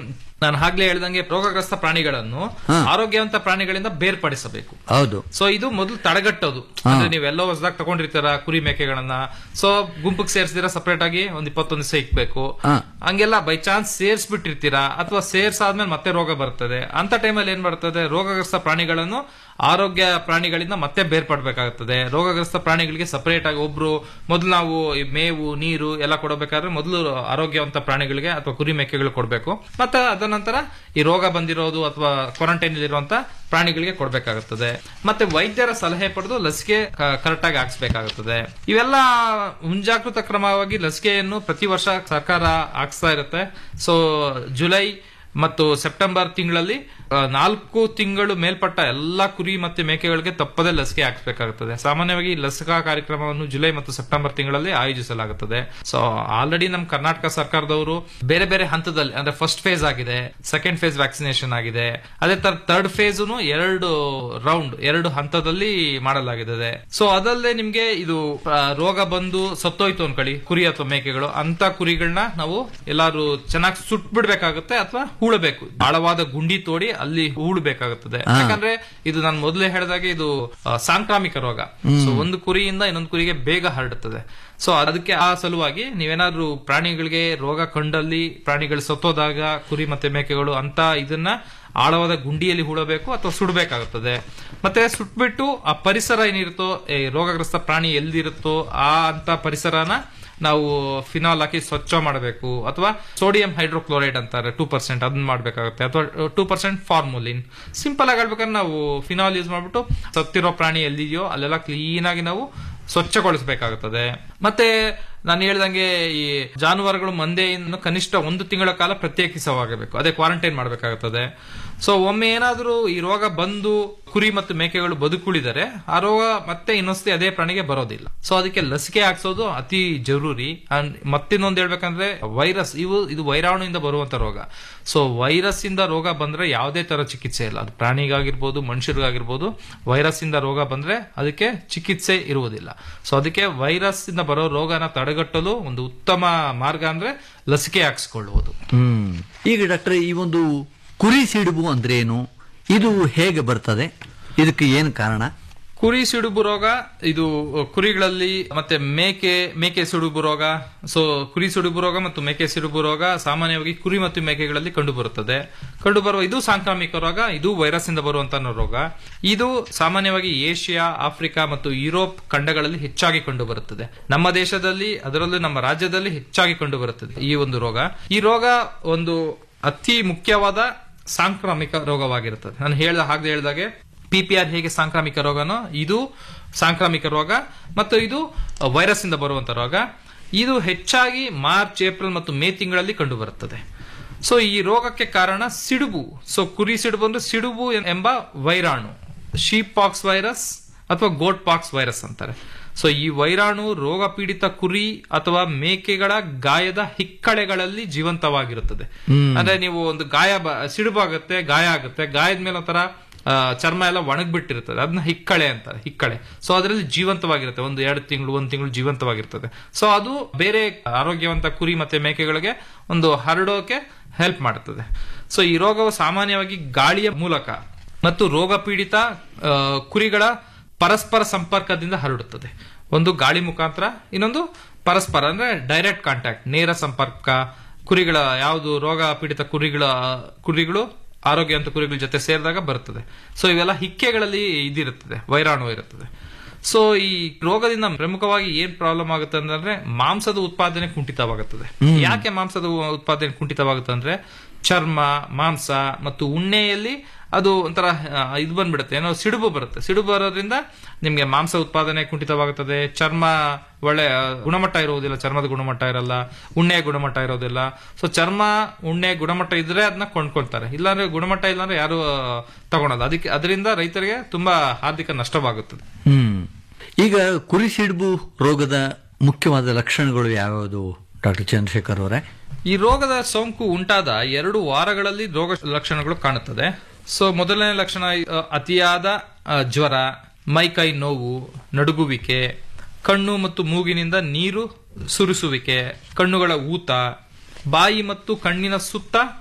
ನಾನು ಆಗ್ಲೇ ಹೇಳ್ದಂಗೆ ರೋಗಗ್ರಸ್ತ ಪ್ರಾಣಿಗಳನ್ನು ಹಾ. ಆರೋಗ್ಯವಂತ ಪ್ರಾಣಿಗಳಿಂದ ಬೇರ್ಪಡಿಸಬೇಕು ಹೌದು ಸೊ ಇದು ಮೊದಲು ತಡೆಗಟ್ಟೋದು ಅಂದ್ರೆ ನೀವೆಲ್ಲೋ ಹೊಸದಾಗಿ ತಗೊಂಡಿರ್ತೀರ ಕುರಿ ಮೇಕೆಗಳನ್ನ ಸೊ ಗುಂಪಿಗೆ ಸೇರಿಸಿದಿರ ಸಪರೇಟ್ ಆಗಿ ಒಂದ್ ಇಪ್ಪತ್ತೊಂದು ದಿವಸ ಇಕ್ಬೇಕು ಹಾ. ಹಂಗೆಲ್ಲ ಬೈ ಚಾನ್ಸ್ ಸೇರ್ಸ್ಬಿಟ್ಟಿರ್ತೀರಾ ಅಥವಾ ಸೇರ್ಸಾದ್ಮೇಲೆ ಮತ್ತೆ ರೋಗ ಬರ್ತದೆ ಅಂತ ಟೈಮಲ್ಲಿ ಏನ್ ಬರ್ತದೆ ರೋಗಗ್ರಸ್ತ ಪ್ರಾಣಿಗಳನ್ನು ಆರೋಗ್ಯ ಪ್ರಾಣಿಗಳಿಂದ ಮತ್ತೆ ಬೇರ್ಪಡ್ಬೇಕಾಗುತ್ತದೆ ರೋಗಗ್ರಸ್ತ ಪ್ರಾಣಿಗಳಿಗೆ ಸಪರೇಟ್ ಆಗಿ ಒಬ್ರು ಮೊದಲು ನಾವು ಈ ಮೇವು ನೀರು ಎಲ್ಲ ಕೊಡಬೇಕಾದ್ರೆ ಮೊದಲು ಆರೋಗ್ಯವಂತ ಪ್ರಾಣಿಗಳಿಗೆ ಅಥವಾ ಕುರಿ ಮೇಕೆಗಳು ಕೊಡಬೇಕು ಮತ್ತೆ ಅದ ನಂತರ ಈ ರೋಗ ಬಂದಿರೋದು ಅಥವಾ ಕ್ವಾರಂಟೈನ್ ಇರುವಂತ ಪ್ರಾಣಿಗಳಿಗೆ ಕೊಡಬೇಕಾಗುತ್ತದೆ ಮತ್ತೆ ವೈದ್ಯರ ಸಲಹೆ ಪಡೆದು ಲಸಿಕೆ ಕರೆಕ್ಟ್ ಆಗಿ ಹಾಕ್ಸ್ಬೇಕಾಗುತ್ತದೆ ಇವೆಲ್ಲ ಮುಂಜಾಗೃತ ಕ್ರಮವಾಗಿ ಲಸಿಕೆಯನ್ನು ಪ್ರತಿ ವರ್ಷ ಸರ್ಕಾರ ಹಾಕ್ಸ್ತಾ ಇರುತ್ತೆ ಸೊ ಜುಲೈ ಮತ್ತು ಸೆಪ್ಟೆಂಬರ್ ತಿಂಗಳಲ್ಲಿ ಆ, ನಾಲ್ಕು ತಿಂಗಳು ಮೇಲ್ಪಟ್ಟ ಎಲ್ಲಾ ಕುರಿ ಮತ್ತೆ ಮೇಕೆಗಳಿಗೆ ತಪ್ಪದೆ ಲಸಿಕೆ ಹಾಕ್ಸ್ಬೇಕಾಗುತ್ತದೆ ಸಾಮಾನ್ಯವಾಗಿ ಈ ಲಸಿಕಾ ಕಾರ್ಯಕ್ರಮವನ್ನು ಜುಲೈ ಮತ್ತು ಸೆಪ್ಟೆಂಬರ್ ತಿಂಗಳಲ್ಲಿ ಆಯೋಜಿಸಲಾಗುತ್ತದೆ ಸೊ ಆಲ್ರೆಡಿ ನಮ್ಮ ಕರ್ನಾಟಕ ಸರ್ಕಾರದವರು ಬೇರೆ ಬೇರೆ ಹಂತದಲ್ಲಿ ಅಂದ್ರೆ ಫಸ್ಟ್ ಫೇಸ್ ಆಗಿದೆ ಸೆಕೆಂಡ್ ಫೇಸ್ ವ್ಯಾಕ್ಸಿನೇಷನ್ ಆಗಿದೆ ಅದೇ ತರ ಥರ್ಡ್ ಫೇಸ್ ಎರಡು ರೌಂಡ್ ಎರಡು ಹಂತದಲ್ಲಿ ಮಾಡಲಾಗಿದೆ ಸೊ ಅದಲ್ಲದೆ ನಿಮ್ಗೆ ಇದು ಆ, ರೋಗ ಬಂದು ಸತ್ತೋಯ್ತು ಅನ್ಕೊಳ್ಳಿ ಕುರಿ ಅಥವಾ ಮೇಕೆಗಳು ಅಂತ ಕುರಿಗಳನ್ನ ನಾವು ಎಲ್ಲಾರು ಚೆನ್ನಾಗಿ ಸುಟ್ ಬಿಡ್ಬೇಕಾಗುತ್ತೆ ಅಥವಾ ಹೂಳಬೇಕು ಆಳವಾದ ಗುಂಡಿ ತೋಡಿ ಅಲ್ಲಿ ಹೂಳಬೇಕಾಗುತ್ತದೆ ಯಾಕಂದ್ರೆ ಇದು ನಾನು ಮೊದಲೇ ಹೇಳಿದಾಗೆ ಇದು ಆ, ಸಾಂಕ್ರಾಮಿಕ ರೋಗ ಸೊ ಒಂದು ಕುರಿಯಿಂದ ಇನ್ನೊಂದು ಕುರಿಗೆ ಬೇಗ ಹರಡುತ್ತದೆ ಸೊ ಅದಕ್ಕೆ ಆ ಸಲುವಾಗಿ ನೀವೇನಾದ್ರೂ ಪ್ರಾಣಿಗಳಿಗೆ ರೋಗ ಕಂಡಲ್ಲಿ ಪ್ರಾಣಿಗಳು ಸತ್ತೋದಾಗ ಕುರಿ ಮತ್ತೆ ಮೇಕೆಗಳು ಅಂತ ಇದನ್ನ ಆಳವಾದ ಗುಂಡಿಯಲ್ಲಿ ಹೂಳಬೇಕು ಅಥವಾ ಸುಡಬೇಕಾಗುತ್ತದೆ ಮತ್ತೆ ಸುಟ್ಬಿಟ್ಟು ಆ ಪರಿಸರ ಏನಿರುತ್ತೋ ಈ ರೋಗಗ್ರಸ್ತ ಪ್ರಾಣಿ ಎಲ್ದಿರುತ್ತೋ ಆ ಅಂತ ಪರಿಸರನ ನಾವು ಫಿನಾಲ್ ಹಾಕಿ ಸ್ವಚ್ಛ ಮಾಡಬೇಕು ಅಥವಾ ಸೋಡಿಯಂ ಹೈಡ್ರೋಕ್ಲೋರೈಡ್ ಅಂತಾರೆ ಟೂ ಪರ್ಸೆಂಟ್ ಅದನ್ನ ಮಾಡಬೇಕಾಗುತ್ತೆ ಅಥವಾ ಟೂ ಪರ್ಸೆಂಟ್ ಫಾರ್ಮುಲಿನ್ ಸಿಂಪಲ್ ಆಗಿ ಹೇಳ್ಬೇಕಾದ್ರೆ ನಾವು ಫಿನಾಲ್ ಯೂಸ್ ಮಾಡ್ಬಿಟ್ಟು ಸತ್ತಿರೋ ಪ್ರಾಣಿ ಎಲ್ಲಿದೆಯೋ ಅಲ್ಲೆಲ್ಲ ಕ್ಲೀನ್ ಆಗಿ ನಾವು ಸ್ವಚ್ಛಗೊಳಿಸಬೇಕಾಗುತ್ತದೆ ಮತ್ತೆ ನಾನು ಹೇಳ್ದಂಗೆ ಈ ಜಾನುವಾರುಗಳು ಮಂದೆಯನ್ನು ಕನಿಷ್ಠ ಒಂದು ತಿಂಗಳ ಕಾಲ ಪ್ರತ್ಯೇಕಿಸವಾಗಬೇಕು ಅದೇ ಕ್ವಾರಂಟೈನ್ ಮಾಡಬೇಕಾಗುತ್ತದೆ ಸೊ ಒಮ್ಮೆ ಏನಾದರೂ ಈ ರೋಗ ಬಂದು ಕುರಿ ಮತ್ತು ಮೇಕೆಗಳು ಬದುಕುಳಿದರೆ ಆ ರೋಗ ಮತ್ತೆ ಇನ್ನೊಂದ್ಸತಿ ಅದೇ ಪ್ರಾಣಿಗೆ ಬರೋದಿಲ್ಲ ಸೊ ಅದಕ್ಕೆ ಲಸಿಕೆ ಹಾಕ್ಸೋದು ಅತಿ ಜರೂರಿ ಅಂಡ್ ಮತ್ತಿನ್ನೊಂದು ಹೇಳ್ಬೇಕಂದ್ರೆ ವೈರಸ್ ಇವು ಇದು ವೈರಾಣುವಿಂದ ಬರುವಂತ ರೋಗ ಸೊ ವೈರಸ್ ಇಂದ ರೋಗ ಬಂದ್ರೆ ಯಾವುದೇ ತರ ಚಿಕಿತ್ಸೆ ಇಲ್ಲ ಅದು ಪ್ರಾಣಿಗಾಗಿರ್ಬೋದು ಮನುಷ್ಯರಿಗಾಗಿರ್ಬೋದು ವೈರಸ್ ಇಂದ ರೋಗ ಬಂದ್ರೆ ಅದಕ್ಕೆ ಚಿಕಿತ್ಸೆ ಇರುವುದಿಲ್ಲ ಸೊ ಅದಕ್ಕೆ ವೈರಸ್ ಇಂದ ಬರೋ ರೋಗನ ತಡೆಗಟ್ಟಲು ಒಂದು ಉತ್ತಮ ಮಾರ್ಗ ಅಂದ್ರೆ ಲಸಿಕೆ ಹಾಕ್ಸ್ಕೊಳ್ಳುವುದು ಹ್ಮ್ ಈಗ ಡಾಕ್ಟರ್ ಈ ಒಂದು ಕುರಿ ಸಿಡುಬು ಅಂದ್ರೆ ಏನು ಇದು ಹೇಗೆ ಬರ್ತದೆ ಇದಕ್ಕೆ ಏನು ಕಾರಣ ಕುರಿ ಸಿಡುಬು ರೋಗ ಇದು ಕುರಿಗಳಲ್ಲಿ ಮತ್ತೆ ಮೇಕೆ ಮೇಕೆ ಸಿಡುಬು ರೋಗ ಸೊ ಕುರಿ ಸಿಡುಬು ರೋಗ ಮತ್ತು ಮೇಕೆ ಸಿಡುಬು ರೋಗ ಸಾಮಾನ್ಯವಾಗಿ ಕುರಿ ಮತ್ತು ಮೇಕೆಗಳಲ್ಲಿ ಕಂಡುಬರುತ್ತದೆ ಕಂಡುಬರುವ ಇದು ಸಾಂಕ್ರಾಮಿಕ ರೋಗ ಇದು ವೈರಸ್ ಇಂದ ಬರುವಂತಹ ರೋಗ ಇದು ಸಾಮಾನ್ಯವಾಗಿ ಏಷ್ಯಾ ಆಫ್ರಿಕಾ ಮತ್ತು ಯುರೋಪ್ ಖಂಡಗಳಲ್ಲಿ ಹೆಚ್ಚಾಗಿ ಕಂಡುಬರುತ್ತದೆ ನಮ್ಮ ದೇಶದಲ್ಲಿ ಅದರಲ್ಲೂ ನಮ್ಮ ರಾಜ್ಯದಲ್ಲಿ ಹೆಚ್ಚಾಗಿ ಕಂಡುಬರುತ್ತದೆ ಈ ಒಂದು ರೋಗ ಈ ರೋಗ ಒಂದು ಅತಿ ಮುಖ್ಯವಾದ ಸಾಂಕ್ರಾಮಿಕ ರೋಗವಾಗಿರುತ್ತದೆ ನಾನು ಹೇಳ್ದ ಹಾಗೆ ಹೇಳ್ದಾಗೆ ಪಿಪಿಆರ್ ಹೇಗೆ ಸಾಂಕ್ರಾಮಿಕ ರೋಗನೋ ಇದು ಸಾಂಕ್ರಾಮಿಕ ರೋಗ ಮತ್ತು ಇದು ವೈರಸ್ ಇಂದ ಬರುವಂತ ರೋಗ ಇದು ಹೆಚ್ಚಾಗಿ ಮಾರ್ಚ್ ಏಪ್ರಿಲ್ ಮತ್ತು ಮೇ ತಿಂಗಳಲ್ಲಿ ಕಂಡುಬರುತ್ತದೆ ಸೊ ಈ ರೋಗಕ್ಕೆ ಕಾರಣ ಸಿಡುಬು ಸೊ ಕುರಿ ಸಿಡುಬು ಅಂದ್ರೆ ಸಿಡುಬು ಎಂಬ ವೈರಾಣು ಶೀಪ್ ಪಾಕ್ಸ್ ವೈರಸ್ ಅಥವಾ ಗೋಟ್ ಪಾಕ್ಸ್ ವೈರಸ್ ಅಂತಾರೆ ಸೊ ಈ ವೈರಾಣು ರೋಗ ಪೀಡಿತ ಕುರಿ ಅಥವಾ ಮೇಕೆಗಳ ಗಾಯದ ಹಿಕ್ಕಳೆಗಳಲ್ಲಿ ಜೀವಂತವಾಗಿರುತ್ತದೆ ಅಂದ್ರೆ ನೀವು ಒಂದು ಗಾಯ ಬ- ಸಿಡುಬಾಗುತ್ತೆ ಗಾಯ ಆಗುತ್ತೆ ಗಾಯದ ಮೇಲೆ ಒಂಥರ ಆ, ಚರ್ಮ ಎಲ್ಲ ಒಣಗ್ಬಿಟ್ಟಿರ್ತದೆ ಅದನ್ನ ಹಿಕ್ಕಳೆ ಅಂತಾರೆ ಹಿಕ್ಕಳೆ ಸೊ ಅದರಲ್ಲಿ ಜೀವಂತವಾಗಿರುತ್ತೆ ಒಂದು ಎರಡು ತಿಂಗಳು ಒಂದು ತಿಂಗಳು ಜೀವಂತವಾಗಿರ್ತದೆ ಸೊ ಅದು ಬೇರೆ ಆರೋಗ್ಯವಂತ ಕುರಿ ಮತ್ತೆ ಮೇಕೆಗಳಿಗೆ ಒಂದು ಹರಡೋಕೆ ಹೆಲ್ಪ್ ಮಾಡುತ್ತದೆ ಸೊ ಈ ರೋಗವು ಸಾಮಾನ್ಯವಾಗಿ ಗಾಳಿಯ ಮೂಲಕ ಮತ್ತು ರೋಗ ಪೀಡಿತ ಆ, ಕುರಿಗಳ ಪರಸ್ಪರ ಸಂಪರ್ಕದಿಂದ ಹರಡುತ್ತದೆ ಒಂದು ಗಾಳಿ ಮುಖಾಂತರ ಇನ್ನೊಂದು ಪರಸ್ಪರ ಅಂದ್ರೆ ಡೈರೆಕ್ಟ್ ಕಾಂಟ್ಯಾಕ್ಟ್ ನೇರ ಸಂಪರ್ಕ ಕುರಿಗಳ ಯಾವುದು ರೋಗ ಪೀಡಿತ ಕುರಿಗಳ ಕುರಿಗಳು ಆರೋಗ್ಯವಂತ ಕುರಿಗಳ ಜೊತೆ ಸೇರಿದಾಗ ಬರುತ್ತದೆ ಸೊ ಇವೆಲ್ಲ ಹಿಕ್ಕೆಗಳಲ್ಲಿ ಇದಿರುತ್ತದೆ ವೈರಾಣು ಇರುತ್ತದೆ ಸೊ ಈ ರೋಗದಿಂದ ಪ್ರಮುಖವಾಗಿ ಏನ್ ಪ್ರಾಬ್ಲಮ್ ಆಗುತ್ತೆ ಅಂತಂದ್ರೆ ಮಾಂಸದ ಉತ್ಪಾದನೆ ಕುಂಠಿತವಾಗುತ್ತದೆ ಯಾಕೆ ಮಾಂಸದ ಉತ್ಪಾದನೆ ಕುಂಠಿತವಾಗುತ್ತೆ ಅಂದ್ರೆ ಚರ್ಮ ಮಾಂಸ ಮತ್ತು ಉಣ್ಣೆಯಲ್ಲಿ ಅದು ಒಂಥರ ಆ, ಇದು ಬಂದ್ಬಿಡುತ್ತೆ ಏನೋ ಸಿಡುಬು ಬರುತ್ತೆ ಸಿಡುಬು ಬರೋದ್ರಿಂದ ನಿಮ್ಗೆ ಮಾಂಸ ಉತ್ಪಾದನೆ ಕುಂಠಿತವಾಗುತ್ತದೆ ಚರ್ಮ ಒಳ್ಳೆ ಆ, ಗುಣಮಟ್ಟ ಇರುವುದಿಲ್ಲ ಚರ್ಮದ ಗುಣಮಟ್ಟ ಇರಲ್ಲ ಉಣ್ಣೆಯ ಗುಣಮಟ್ಟ ಇರೋದಿಲ್ಲ ಸೊ ಚರ್ಮ ಉಣ್ಣೆ ಗುಣಮಟ್ಟ ಇದ್ರೆ ಅದನ್ನ ಕೊಂಡ್ಕೊಳ್ತಾರೆ ಇಲ್ಲಾಂದ್ರೆ ಗುಣಮಟ್ಟ ಇಲ್ಲಾಂದ್ರೆ ಯಾರು ಆ, ತಗೊಳಲ್ಲ ಅದಕ್ಕೆ ಅದರಿಂದ ರೈತರಿಗೆ ತುಂಬಾ ಆರ್ಥಿಕ ನಷ್ಟವಾಗುತ್ತದೆ ಹ್ಮ್ ಈಗ ಕುರಿ ಸಿಡುಬು ರೋಗದ ಮುಖ್ಯವಾದ ಲಕ್ಷಣಗಳು ಯಾವ್ಯಾವುದು ಡಾಕ್ಟರ್ ಚಂದ್ರಶೇಖರ್ ಅವರೇ ಈ ರೋಗದ ಸೋಂಕು ಉಂಟಾದ ಎರಡು ವಾರಗಳಲ್ಲಿ ರೋಗ ಲಕ್ಷಣಗಳು ಕಾಣುತ್ತದೆ ಸೊ ಮೊದಲನೇ ಲಕ್ಷಣ ಅ, ಅತಿಯಾದ ಅ, ಜ್ವರ ಮೈಕೈ ನೋವು ನಡುಗುವಿಕೆ ಕಣ್ಣು ಮತ್ತು ಮೂಗಿನಿಂದ ನೀರು ಸುರಿಸುವಿಕೆ ಕಣ್ಣುಗಳ ಊತ ಬಾಯಿ ಮತ್ತು ಕಣ್ಣಿನ ಸುತ್ತ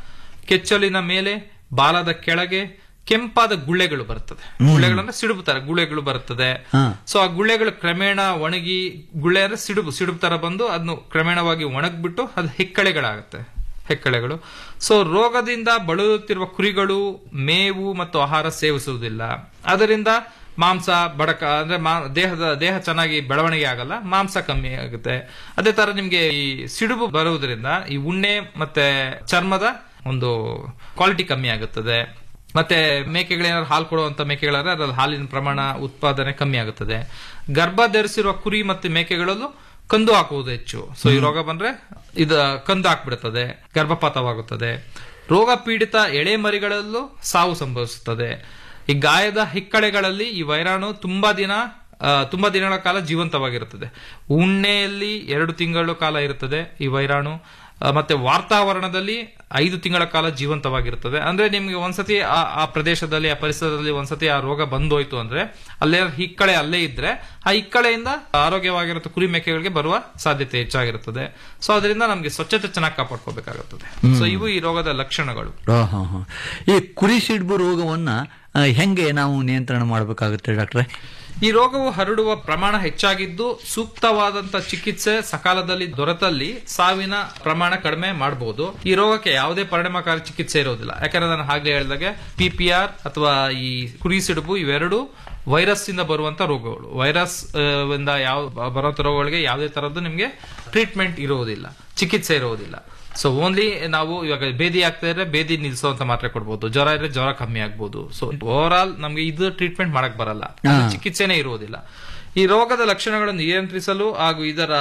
ಕೆಚ್ಚಲಿನ ಮೇಲೆ ಬಾಲದ ಕೆಳಗೆ ಕೆಂಪಾದ ಗುಳ್ಳೆಗಳು ಬರ್ತದೆ ಗುಳ್ಳೆಗಳು ಅಂದ್ರೆ ಸಿಡುಬು ತರ ಗುಳ್ಳೆಗಳು ಬರ್ತದೆ ಹಾ. ಸೊ ಆ ಗುಳ್ಳೆಗಳು ಕ್ರಮೇಣ ಒಣಗಿ ಗುಳ್ಳೆ ಅಂದ್ರೆ ಸಿಡುಬು ಸಿಡುಬು ತರ ಬಂದು ಅದನ್ನು ಕ್ರಮೇಣವಾಗಿ ಒಣಗ್ಬಿಟ್ಟು ಅದು ಹೆಕ್ಕಳೆಗಳಾಗುತ್ತೆ ಹೆಕ್ಕಳೆಗಳು ಸೊ ರೋಗದಿಂದ ಬಳಲುತ್ತಿರುವ ಕುರಿಗಳು ಮೇವು ಮತ್ತು ಆಹಾರ ಸೇವಿಸುವುದಿಲ್ಲ ಅದರಿಂದ ಮಾಂಸ ಬಡಕ ಅಂದ್ರೆ ಮಾ- ದೇಹದ ದೇಹ ಚೆನ್ನಾಗಿ ಬೆಳವಣಿಗೆ ಆಗಲ್ಲ ಮಾಂಸ ಕಮ್ಮಿ ಆಗುತ್ತೆ ಅದೇ ತರ ನಿಮ್ಗೆ ಈ ಸಿಡುಬು ಬರುವುದರಿಂದ ಈ ಉಣ್ಣೆ ಮತ್ತೆ ಚರ್ಮದ ಒಂದು ಕ್ವಾಲಿಟಿ ಕಮ್ಮಿ ಆಗುತ್ತದೆ ಮತ್ತೆ ಮೇಕೆಗಳೇನಾದ್ರು ಹಾಲು ಕೊಡುವಂತ ಮೇಕೆಗಳಾದ್ರೆ ಅದ್ರಲ್ಲಿ ಹಾಲಿನ ಪ್ರಮಾಣ ಉತ್ಪಾದನೆ ಕಮ್ಮಿ ಆಗುತ್ತದೆ ಗರ್ಭ ಧರಿಸಿರುವ ಕುರಿ ಮತ್ತು ಮೇಕೆಗಳಲ್ಲೂ ಕಂದು ಹಾಕುವುದು ಹೆಚ್ಚು ಸೊ ಈ ರೋಗ ಬಂದ್ರೆ ಇದು ಕಂದು ಹಾಕ್ಬಿಡುತ್ತದೆ ಗರ್ಭಪಾತವಾಗುತ್ತದೆ ರೋಗ ಪೀಡಿತ ಎಳೆ ಮರಿಗಳಲ್ಲೂ ಸಾವು ಸಂಭವಿಸುತ್ತದೆ ಈ ಗಾಯದ ಹಿಕ್ಕಳೆಗಳಲ್ಲಿ ಈ ವೈರಾಣು ತುಂಬಾ ದಿನ ಆ, ತುಂಬಾ ದಿನಗಳ ಕಾಲ ಜೀವಂತವಾಗಿರುತ್ತದೆ ಉಣ್ಣೆಯಲ್ಲಿ ಎರಡು ತಿಂಗಳ ಕಾಲ ಇರುತ್ತದೆ ಈ ವೈರಾಣು ಆ, ಮತ್ತೆ ವಾತಾವರಣದಲ್ಲಿ ಐದು ತಿಂಗಳ ಕಾಲ ಜೀವಂತವಾಗಿರುತ್ತದೆ ಅಂದ್ರೆ ನಿಮ್ಗೆ ಒಂದ್ಸತಿ ಆ ಆ ಪ್ರದೇಶದಲ್ಲಿ ಆ ಪರಿಸರದಲ್ಲಿ ಒಂದ್ಸತಿ ಆ ರೋಗ ಬಂದೋಯ್ತು ಅಂದ್ರೆ ಅಲ್ಲೇ ಹಿಕ್ಕಳೆ ಅಲ್ಲೇ ಇದ್ರೆ ಆ ಹಿಕ್ಕಳೆಯಿಂದ ಆರೋಗ್ಯವಾಗಿರೋ ಕುರಿ ಮೇಕೆಗಳಿಗೆ ಬರುವ ಸಾಧ್ಯತೆ ಹೆಚ್ಚಾಗಿರುತ್ತದೆ ಸೊ ಅದರಿಂದ ನಮ್ಗೆ ಸ್ವಚ್ಛತೆ ಚೆನ್ನಾಗಿ ಕಾಪಾಡ್ಕೋಬೇಕಾಗುತ್ತದೆ ಸೊ ಇವು ಈ ರೋಗದ ಲಕ್ಷಣಗಳು ಆ, ಹಾ, ಹಾ. ಈ ಕುರಿ ಸಿಡ್ಬು ರೋಗವನ್ನ ಆ, ಹೆಂಗೆ ನಾವು ನಿಯಂತ್ರಣ ಮಾಡಬೇಕಾಗುತ್ತೆ ಡಾಕ್ಟ್ರೆ ಈ ರೋಗವು ಹರಡುವ ಪ್ರಮಾಣ ಹೆಚ್ಚಾಗಿದ್ದು ಸೂಕ್ತವಾದಂತ ಚಿಕಿತ್ಸೆ ಸಕಾಲದಲ್ಲಿ ದೊರೆತಲ್ಲಿ ಸಾವಿನ ಪ್ರಮಾಣ ಕಡಿಮೆ ಮಾಡಬಹುದು ಈ ರೋಗಕ್ಕೆ ಯಾವುದೇ ಪರಿಣಾಮಕಾರಿ ಚಿಕಿತ್ಸೆ ಇರೋದಿಲ್ಲ ಯಾಕಂದ್ರೆ ನಾನು ಹಾಗೆ ಹೇಳಿದಾಗೆ ಪಿ ಪಿ ಆರ್ ಅಥವಾ ಈ ಕುರಿ ಸಿಡುಬು ಇವೆರಡು ವೈರಸ್ ಇಂದ ಬರುವಂತ ರೋಗಗಳು ವೈರಸ್ ಆ, ಇಂದ ಯಾವ ಬರುವಂತ ರೋಗಗಳಿಗೆ ಯಾವುದೇ ತರದ್ದು ನಿಮಗೆ ಟ್ರೀಟ್ಮೆಂಟ್ ಇರುವುದಿಲ್ಲ ಚಿಕಿತ್ಸೆ ಇರುವುದಿಲ್ಲ ಸೊ ಓನ್ಲಿ ನಾವು ಇವಾಗ ಬೇದಿ ಆಗ್ತಾ ಇದ್ರೆ ಬೇದಿ ನಿಲ್ಸುವಂತ ಮಾತ್ರೆ ಕೊಡ್ಬೋದು ಜ್ವರ ಇದ್ರೆ ಜ್ವರ ಕಮ್ಮಿ ಆಗ್ಬೋದು ಸೊ ಓವರ್ ಆಲ್ ನಮ್ಗೆ ಇದು ಟ್ರೀಟ್ಮೆಂಟ್ ಮಾಡಕ್ ಬರಲ್ಲ ಅದು ಹಾ. ಚಿಕಿತ್ಸೆನೇ ಇರುವುದಿಲ್ಲ ಈ ರೋಗದ ಲಕ್ಷಣಗಳನ್ನು ನಿಯಂತ್ರಿಸಲು ಹಾಗೂ ಇದರ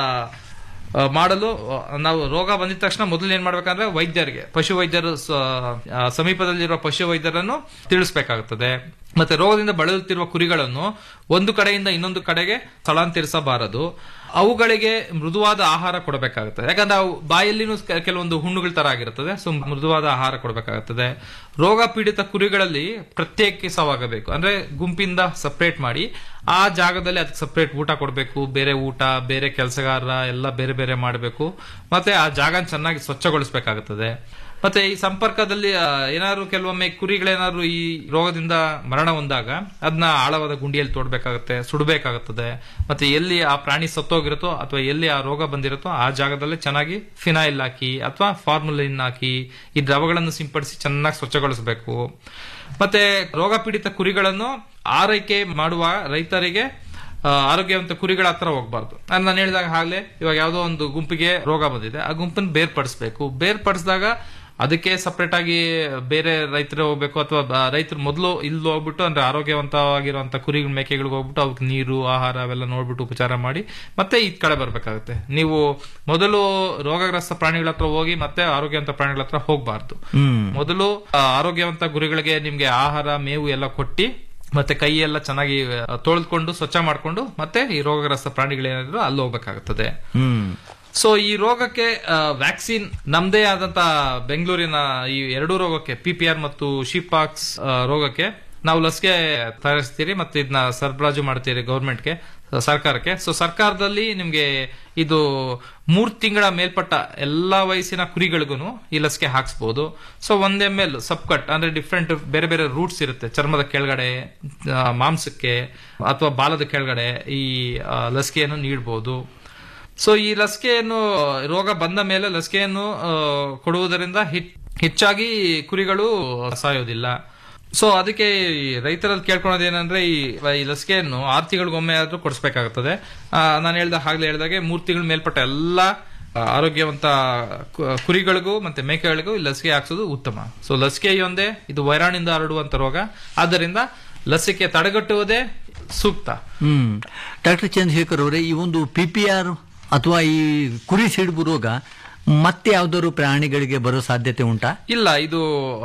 ಆ, ಮಾಡಲು ಆ, ನಾವು ರೋಗ ಬಂದಿದ ತಕ್ಷಣ ಮೊದಲು ಏನ್ ಮಾಡ್ಬೇಕಂದ್ರೆ ವೈದ್ಯರಿಗೆ ಪಶು ವೈದ್ಯರು ಸ- ಆ, ಸಮೀಪದಲ್ಲಿರುವ ಪಶು ವೈದ್ಯರನ್ನು ತಿಳಿಸಬೇಕಾಗುತ್ತದೆ ಮತ್ತೆ ರೋಗದಿಂದ ಬಳಲುತ್ತಿರುವ ಕುರಿಗಳನ್ನು ಒಂದು ಕಡೆಯಿಂದ ಇನ್ನೊಂದು ಕಡೆಗೆ ಸ್ಥಳಾಂತರಿಸಬಾರದು ಅವುಗಳಿಗೆ ಮೃದುವಾದ ಆಹಾರ ಕೊಡಬೇಕಾಗುತ್ತದೆ ಯಾಕಂದ್ರೆ ಅವು ಬಾಯಲ್ಲಿನೂ ಕ- ಕೆಲವೊಂದು ಹುಣ್ಣುಗಳ ತರ ಆಗಿರುತ್ತದೆ ಸೊ ಮೃದುವಾದ ಆಹಾರ ಕೊಡಬೇಕಾಗುತ್ತದೆ ರೋಗ ಪೀಡಿತ ಕುರಿಗಳಲ್ಲಿ ಪ್ರತ್ಯೇಕಿಸವಾಗಬೇಕು ಅಂದ್ರೆ ಗುಂಪಿಂದ ಸಪರೇಟ್ ಮಾಡಿ ಆ ಜಾಗದಲ್ಲಿ ಅದಕ್ಕೆ ಸಪರೇಟ್ ಊಟ ಕೊಡಬೇಕು ಬೇರೆ ಊಟ ಬೇರೆ ಕೆಲಸಗಾರ ಎಲ್ಲ ಬೇರೆ ಬೇರೆ ಮಾಡಬೇಕು ಮತ್ತೆ ಆ ಜಾಗ ಚೆನ್ನಾಗಿ ಸ್ವಚ್ಛಗೊಳಿಸಬೇಕಾಗುತ್ತದೆ ಮತ್ತೆ ಈ ಸಂಪರ್ಕದಲ್ಲಿ ಆ, ಏನಾದ್ರು ಕೆಲವೊಮ್ಮೆ ಕುರಿಗಳೇನಾದ್ರು ಈ ರೋಗದಿಂದ ಮರಣ ಹೊಂದಾಗ ಅದನ್ನ ಆಳವಾದ ಗುಂಡಿಯಲ್ಲಿ ತೋಡ್ಬೇಕಾಗುತ್ತೆ ಸುಡಬೇಕಾಗುತ್ತದೆ ಮತ್ತೆ ಎಲ್ಲಿ ಆ ಪ್ರಾಣಿ ಸತ್ತೋಗಿರುತ್ತೋ ಅಥವಾ ಎಲ್ಲಿ ಆ ರೋಗ ಬಂದಿರುತ್ತೋ ಆ ಜಾಗದಲ್ಲಿ ಚೆನ್ನಾಗಿ ಫಿನಾಯಿಲ್ ಹಾಕಿ ಅಥವಾ ಫಾರ್ಮುಲಿನ್ ಹಾಕಿ ಈ ದ್ರವಗಳನ್ನು ಸಿಂಪಡಿಸಿ ಚೆನ್ನಾಗಿ ಸ್ವಚ್ಛಗೊಳಿಸಬೇಕು ಮತ್ತೆ ರೋಗ ಪೀಡಿತ ಕುರಿಗಳನ್ನು ಆರೈಕೆ ಮಾಡುವ ರೈತರಿಗೆ ಆ, ಆರೋಗ್ಯವಂತ ಕುರಿಗಳ ಹತ್ರ ಹೋಗ್ಬಾರ್ದು ಅದ್ ನಾನು ಹೇಳಿದಾಗ ಆಗ್ಲೇ ಇವಾಗ ಯಾವುದೋ ಒಂದು ಗುಂಪಿಗೆ ರೋಗ ಬಂದಿದೆ ಆ ಗುಂಪನ್ನು ಬೇರ್ಪಡಿಸಬೇಕು ಬೇರ್ಪಡಿಸಿದಾಗ ಅದಕ್ಕೆ ಸಪರೇಟ್ ಆಗಿ ಬೇರೆ ರೈತರು ಹೋಗ್ಬೇಕು ಅಥವಾ ರೈತರು ಮೊದಲು ಇಲ್ಲಿ ಹೋಗ್ಬಿಟ್ಟು ಅಂದ್ರೆ ಆರೋಗ್ಯವಂತವಾಗಿರುವಂತ ಕುರಿ ಮೇಕೆಗಳಿಗೆ ಹೋಗ್ಬಿಟ್ಟು ಅವಕ್ಕೆ ನೀರು ಆಹಾರ ಅವೆಲ್ಲ ನೋಡ್ಬಿಟ್ಟು ಉಪಚಾರ ಮಾಡಿ ಮತ್ತೆ ಈ ಕಡೆ ಬರ್ಬೇಕಾಗುತ್ತೆ ನೀವು ಮೊದಲು ರೋಗಗ್ರಸ್ತ ಪ್ರಾಣಿಗಳ ಹತ್ರ ಹೋಗಿ ಮತ್ತೆ ಆರೋಗ್ಯವಂತ ಪ್ರಾಣಿಗಳ ಹತ್ರ ಹೋಗ್ಬಾರ್ದು ಹ್ಮ್ ಮೊದಲು ಆ, ಆರೋಗ್ಯವಂತ ಗುರಿಗಳಿಗೆ ನಿಮ್ಗೆ ಆಹಾರ ಮೇವು ಎಲ್ಲ ಕೊಟ್ಟಿ ಮತ್ತೆ ಕೈ ಎಲ್ಲ ಚೆನ್ನಾಗಿ ಆ, ತೊಳೆದ್ಕೊಂಡು ಸ್ವಚ್ಛ ಮಾಡ್ಕೊಂಡು ಮತ್ತೆ ಈ ರೋಗಗ್ರಸ್ತ ಪ್ರಾಣಿಗಳೇನಾದ್ರು ಅಲ್ಲಿ ಹೋಗ್ಬೇಕಾಗುತ್ತದೆ ಹ್ಮ್ ಸೊ ಈ ರೋಗಕ್ಕೆ ವ್ಯಾಕ್ಸಿನ್ ನಮ್ದೇ ಆದಂತ ಬೆಂಗಳೂರಿನ ಈ ಎರಡೂ ರೋಗಕ್ಕೆ ಪಿ ಪಿ ಆರ್ ಮತ್ತು ಶಿಪಾಕ್ಸ್ ರೋಗಕ್ಕೆ ನಾವು ಲಸಿಕೆ ತಯಾರಿಸ್ತೀರಿ ಮತ್ತೆ ಇದನ್ನ ಸರಬರಾಜು ಮಾಡ್ತೀರಿ ಗೌರ್ಮೆಂಟ್ಗೆ ಸರ್ಕಾರಕ್ಕೆ ಸೊ ಸರ್ಕಾರದಲ್ಲಿ ನಿಮ್ಗೆ ಇದು ಮೂರ್ ತಿಂಗಳ ಮೇಲ್ಪಟ್ಟ ಎಲ್ಲಾ ವಯಸ್ಸಿನ ಕುರಿಗಳಿಗೂ ಈ ಲಸಿಕೆ ಹಾಕ್ಸ್ಬೋದು ಸೊ ಒಂದ್ ಎಮ್ ಎಲ್ ಸಬ್ಕಟ್ ಅಂದ್ರೆ ಡಿಫ್ರೆಂಟ್ ಬೇರೆ ಬೇರೆ ರೂಟ್ಸ್ ಇರುತ್ತೆ ಚರ್ಮದ ಕೆಳಗಡೆ ಆ, ಮಾಂಸಕ್ಕೆ ಅಥವಾ ಬಾಲದ ಕೆಳಗಡೆ ಈ ಆ, ಲಸಿಕೆಯನ್ನು ನೀಡಬಹುದು ಸೊ ಈ ಲಸಿಕೆಯನ್ನು ರೋಗ ಬಂದ ಮೇಲೆ ಲಸಿಕೆಯನ್ನು ಆ, ಕೊಡುವುದರಿಂದ ಹಿಟ್- ಹೆಚ್ಚಾಗಿ ಕುರಿಗಳು ಸಾಯೋದಿಲ್ಲ ಸೊ ಅದಕ್ಕೆ ಈ ರೈತರಲ್ಲಿ ಕೇಳ್ಕೊಳೋದು ಏನಂದ್ರೆ ಈ ಈ ಲಸಿಕೆಯನ್ನು ಆರು ತಿಂಗಳಿಗೊಮ್ಮೆ ಆದ್ರೂ ಕೊಡಿಸ್ಬೇಕಾಗುತ್ತದೆ ನಾನು ಹೇಳ್ದ ಆಗ್ಲೇ ಹೇಳ್ದಾಗೆ ಮೂರ್ ತಿಂಗಳ ಮೇಲ್ಪಟ್ಟ ಎಲ್ಲ ಆ, ಆರೋಗ್ಯವಂತ ಕು- ಕುರಿಗಳಿಗೂ ಮತ್ತೆ ಮೇಕೆಗಳಿಗೂ ಈ ಲಸಿಕೆ ಹಾಕ್ಸೋದು ಉತ್ತಮ ಸೊ ಲಸಿಕೆಯೊಂದೇ ಇದು ವೈರಾಣಿಂದ ಹರಡುವಂತ ರೋಗ ಆದ್ದರಿಂದ ಲಸಿಕೆ ತಡೆಗಟ್ಟುವುದೇ ಸೂಕ್ತ ಹ್ಮ್ ಡಾಕ್ಟರ್ ಚಂದ್ರಶೇಖರ್ ಅವರೇ ಈ ಒಂದು ಪಿ ಪಿ ಆರ್ ಅಥವಾ ಈ ಕುರಿ ಸಿಡುಬು ರೋಗ ಮತ್ತೆ ಯಾವ್ದಾದ್ರು ಪ್ರಾಣಿಗಳಿಗೆ ಬರೋ ಸಾಧ್ಯತೆ ಉಂಟಾ ಇಲ್ಲ ಇದು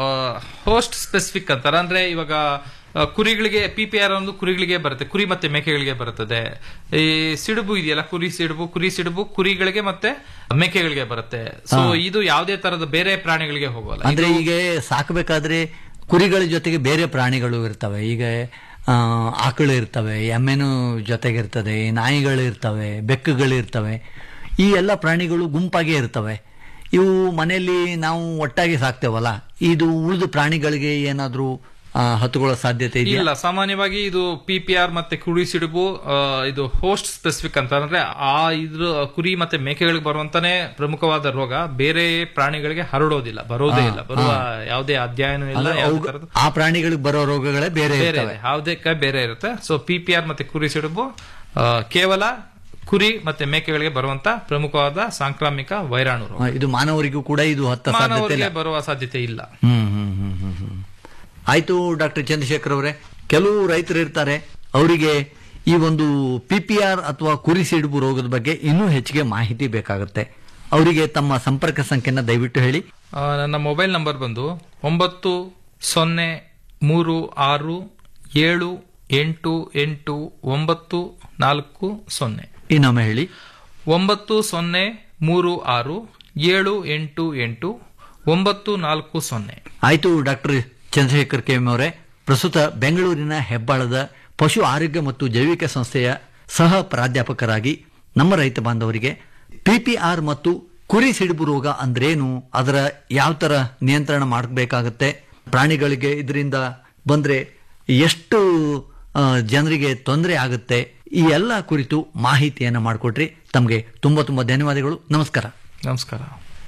ಹೋಸ್ಟ್ ಸ್ಪೆಸಿಫಿಕ್ ಅಂತಾರೆ ಅಂದ್ರೆ ಇವಾಗ ಆ, ಕುರಿಗಳಿಗೆ ಪಿ ಪಿ ಆರ್ ಒಂದು ಕುರಿಗಳಿಗೆ ಬರುತ್ತೆ ಕುರಿ ಮತ್ತೆ ಮೇಕೆಗಳಿಗೆ ಬರುತ್ತದೆ ಈ ಸಿಡುಬು ಇದೆಯಲ್ಲ ಕುರಿ ಸಿಡುಬು ಕುರಿ ಸಿಡುಬು ಕುರಿಗಳಿಗೆ ಮತ್ತೆ ಮೇಕೆಗಳಿಗೆ ಬರುತ್ತೆ ಸೊ ಇದು ಯಾವುದೇ ತರದ ಬೇರೆ ಪ್ರಾಣಿಗಳಿಗೆ ಹೋಗೋಲ್ಲ ಅಂದ್ರೆ ಈಗ ಸಾಕಬೇಕಾದ್ರೆ ಕುರಿಗಳ ಜೊತೆಗೆ ಬೇರೆ ಪ್ರಾಣಿಗಳು ಇರ್ತವೆ ಈಗ ಆ, ಆಕಳು ಇರ್ತವೆ ಎಮ್ಮೆನು ಜೊತೆಗಿರ್ತದೆ ನಾಯಿಗಳು ಇರ್ತವೆ ಬೆಕ್ಕುಗಳು ಇರ್ತವೆ ಈ ಎಲ್ಲ ಪ್ರಾಣಿಗಳು ಗುಂಪಾಗಿ ಇರ್ತವೆ ಇವು ಮನೆಯಲ್ಲಿ ನಾವು ಒಟ್ಟಾಗಿ ಸಾಕ್ತೇವಲ್ಲ ಇದು ಉಳಿದ ಪ್ರಾಣಿಗಳಿಗೆ ಏನಾದ್ರೂ ಆ, ಹತ್ತುಕೊಳ್ಳೋ ಸಾಧ್ಯತೆ ಇದೆಯಾ ಇಲ್ಲ ಸಾಮಾನ್ಯವಾಗಿ ಇದು ಪಿ ಪಿ ಆರ್ ಮತ್ತೆ ಕುರಿ ಸಿಡುಬು ಆ, ಇದು ಹೋಸ್ಟ್ ಸ್ಪೆಸಿಫಿಕ್ ಅಂತ ಅಂದ್ರೆ ಆ ಇದ್ರ ಕುರಿ ಮತ್ತೆ ಮೇಕೆಗಳಿಗೆ ಬರುವಂತಾನೆ ಪ್ರಮುಖವಾದ ರೋಗ ಬೇರೆ ಪ್ರಾಣಿಗಳಿಗೆ ಹರಡೋದಿಲ್ಲ ಬರೋದೇ ಇಲ್ಲ ಬರುವ ಯಾವುದೇ ಅಧ್ಯಯನ ಇಲ್ಲ ಅಂದ್ರೆ ಯಾವುದೇ ಅವು- ತರದ್ದು ಆ ಪ್ರಾಣಿಗಳಿಗೆ ಬರೋ ರೋಗಗಳೇ ಬೇರೆ ಬೇರೆ ಇರ್ತವೆ ಇದೆ ಯಾವುದೇ ಬೇರೆ ಇರುತ್ತೆ ಸೊ ಪಿ ಪಿ ಆರ್ ಮತ್ತೆ ಕುರಿ ಸಿಡುಬು ಆ, ಕೇವಲ ಕುರಿ ಮತ್ತೆ ಮೇಕೆಗಳಿಗೆ ಬರುವಂತ ಪ್ರಮುಖವಾದ ಸಾಂಕ್ರಾಮಿಕ ವೈರಾಣು ರೋಗ ಆ, ಇದು ಮಾನವರಿಗೂ ಕೂಡ ಇದು ಹತ್ತ ಸಾಧ್ಯತೆ ಇಲ್ಲ ಮಾನವರಿಗೆ ಬರುವ ಸಾಧ್ಯತೆ ಇಲ್ಲ ಹ್ಮ್ ಹ್ಮ್ ಹ್ಮ್ ಹ್ಮ್ ಹ್ಮ್ ಆಯ್ತು ಡಾಕ್ಟರ್ ಚಂದ್ರಶೇಖರ್ ಅವರೇ ಕೆಲವು ರೈತರು ಇರ್ತಾರೆ ಅವರಿಗೆ ಈ ಒಂದು ಪಿ ಪಿ ಆರ್ ಅಥವಾ ಕುರಿ ಸಿಡುಬು ರೋಗದ ಬಗ್ಗೆ ಇನ್ನೂ ಹೆಚ್ಚಿಗೆ ಮಾಹಿತಿ ಬೇಕಾಗುತ್ತೆ ಅವರಿಗೆ ತಮ್ಮ ಸಂಪರ್ಕ ಸಂಖ್ಯೆನ ದಯವಿಟ್ಟು ಹೇಳಿ ಆ, ನನ್ನ ಮೊಬೈಲ್ ನಂಬರ್ ಬಂದು ಒಂಬತ್ತು ಸೊನ್ನೆ ಮೂರು ಆರು ಏಳು ಎಂಟು ಎಂಟು ಒಂಬತ್ತು ನಾಲ್ಕು ಸೊನ್ನೆ ಇನ್ನೊಮ್ಮೆ ಹೇಳಿ ಒಂಬತ್ತು ಸೊನ್ನೆ ಮೂರು ಆರು ಏಳು ಎಂಟು ಎಂಟು ಒಂಬತ್ತು ನಾಲ್ಕು ಸೊನ್ನೆ ಆಯ್ತು ಡಾಕ್ಟರ್ ಚಂದ್ರಶೇಖರ್ ಕೆಎಂ ಅವರೇ ಪ್ರಸ್ತುತ ಬೆಂಗಳೂರಿನ ಹೆಬ್ಬಾಳದ ಪಶು ಆರೋಗ್ಯ ಮತ್ತು ಜೈವಿಕ ಸಂಸ್ಥೆಯ ಸಹ ಪ್ರಾಧ್ಯಾಪಕರಾಗಿ ನಮ್ಮ ರೈತ ಬಾಂಧವರಿಗೆ ಪಿಪಿಆರ್ ಮತ್ತು ಕುರಿ ಸಿಡುಬು ರೋಗ ಅಂದ್ರೇನು ಅದರ ಯಾವ ತರ ನಿಯಂತ್ರಣ ಮಾಡಬೇಕಾಗತ್ತೆ ಪ್ರಾಣಿಗಳಿಗೆ ಇದರಿಂದ ಬಂದ್ರೆ ಎಷ್ಟು ಆ, ಜನರಿಗೆ ತೊಂದರೆ ಆಗುತ್ತೆ ಈ ಎಲ್ಲ ಕುರಿತು ಮಾಹಿತಿಯನ್ನು ಮಾಡಿಕೊಟ್ರಿ ತಮಗೆ ತುಂಬಾ ತುಂಬಾ ಧನ್ಯವಾದಗಳು ನಮಸ್ಕಾರ ನಮಸ್ಕಾರ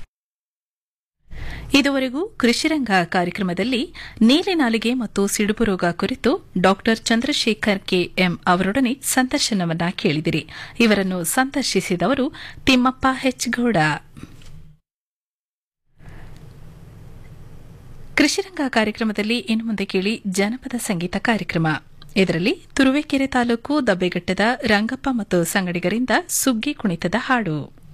ಇದುವರೆಗೂ ಕೃಷಿರಂಗ ಕಾರ್ಯಕ್ರಮದಲ್ಲಿ ನೀಲಿನಾಲಿಗೆ ಮತ್ತು ಸಿಡುಬು ರೋಗ ಕುರಿತು ಡಾಕ್ಟರ್ ಚಂದ್ರಶೇಖರ್ ಕೆಎಂ ಅವರೊಡನೆ ಸಂದರ್ಶನವನ್ನ ಕೇಳಿದಿರಿ ಇವರನ್ನು ಸಂದರ್ಶಿಸಿದವರು ತಿಮ್ಮಪ್ಪ ಹೆಚ್ಗೌಡ ಕೃಷಿರಂಗ ಕಾರ್ಯಕ್ರಮದಲ್ಲಿ ಇನ್ನು ಮುಂದೆ ಕೇಳಿ ಜನಪದ ಸಂಗೀತ ಕಾರ್ಯಕ್ರಮ ಇದರಲ್ಲಿ ತುರುವೇಕೆರೆ ತಾಲೂಕು ದಬ್ಬೆಘಟ್ಟದ ರಂಗಪ್ಪ ಮತ್ತು ಸಂಗಡಿಗರಿಂದ ಸುಗ್ಗಿ ಕುಣಿತದ ಹಾಡು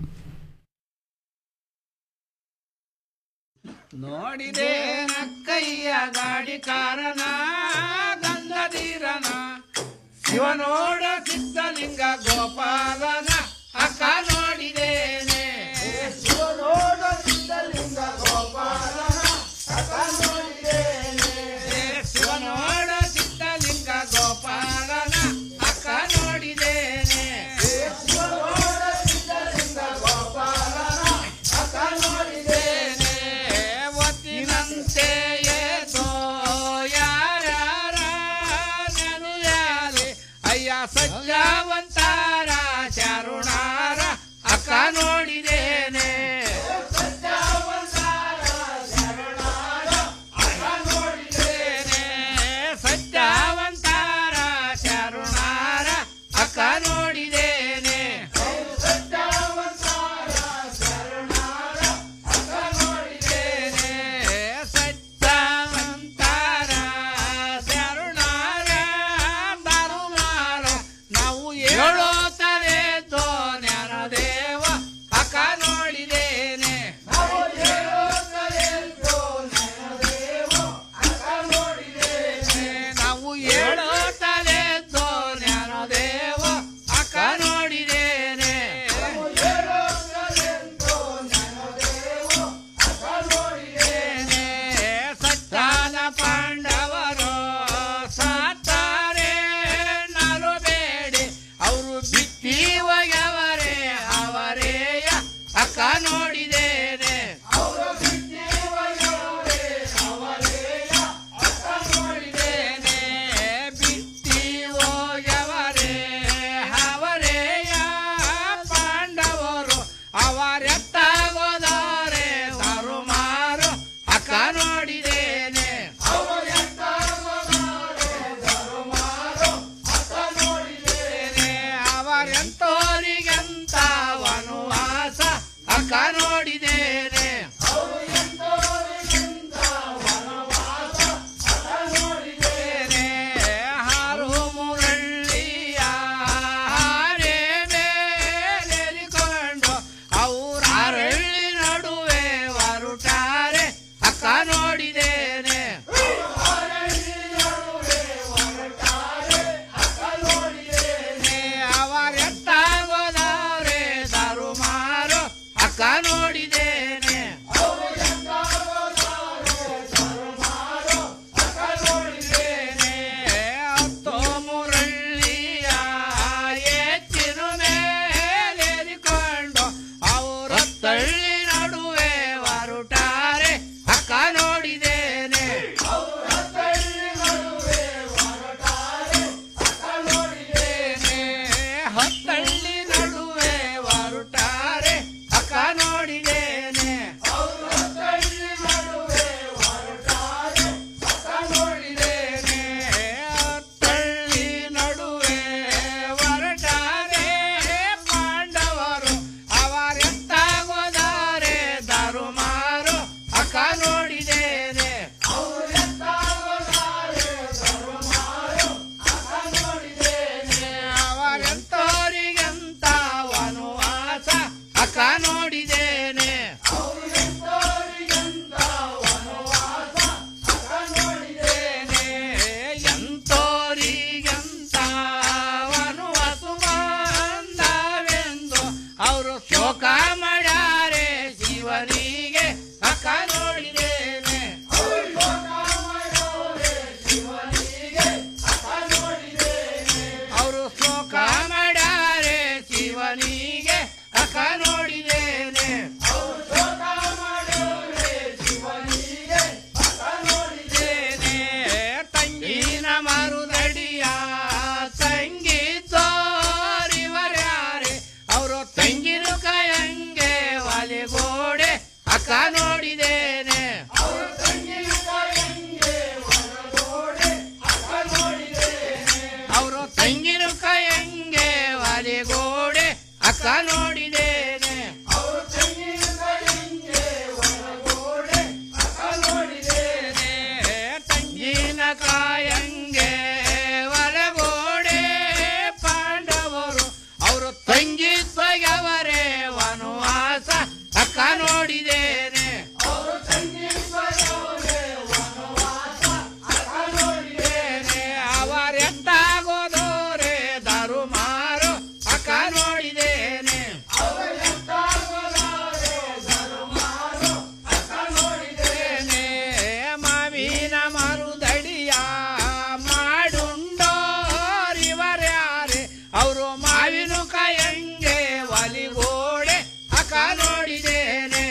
ನೋಡಿದೆ ನಕ್ಕಯ್ಯ ಗಾಡಿ ಕಾರಣ ಗಂಗಧೀರನ ಶಿವನೋಡ ಸಿದ್ಧಲಿಂಗ ಗೋಪಾಲನ ಅಕ್ಕ ನೋಡಿದೇನೆ ಶಿವನೋಡ ಸಿದ್ಧಲಿಂಗ ಗೋಪಾಲನ ಅಕ್ಕ ನೋಡಿದೇನೆ ಶಿವನೋಡ ಸಿದ್ಧಲಿಂಗ ಗೋಪಾಲನ ಅಕ್ಕ ನೋಡಿದೇನೆ ಶಿವನೋಡ ಸಿದ್ಧಲಿಂಗ ಗೋಪಾಲನ ಅಕ್ಕ ನೋಡಿದೇನೆ ಒತ್ತಿನಂತೆ ಏತೋ ಯಾರ್ಯಾರ ನೆನೆಯಾಲೆ ಅಯ್ಯ ಸಜ್ಜಾವಂತಾರ ಶಾ ಅಕ್ಕ ನೋಡಿದೇನೆ ಅವರು ತೆಂಗಿನಕಾಯಂಗೆ ಒಳಗೋಡೆ ಅಕ್ಕ ನೋಡಿದೇನೆ ತೆಂಗಿನಕಾಯಂಗೆ ಒಳಗೋಡೆ ಪಾಂಡವರು ಅವರು ತಂಗಿ ಸ್ವಯವರೇ ವನವಾಸ ಅಕ್ಕ ನೋಡಿದೇನೆ ಅವರು ತಂಗಿ ಸ್ವಯವರೇ ವನವಾಸ ಅಕ್ಕ ನೋಡಿದೇನೆ ಅವರೆಂತಾಗೋದೋರೆ ದಾರು ಮಾರು ಅಕ್ಕ ನೋಡಿದೇನೆ ನೋಡಿದೇನೆ ಮಾವಿನ ಮರುದಡಿಯ ಮಾಡುಂಡೋರಿವರ್ಯಾರೆ ಅವರು ಮಾವಿನ ಕೈಯಂಗೆ ಒಲಿಗೋಡೆ ಅಕ್ಕ ನೋಡಿದೇನೆ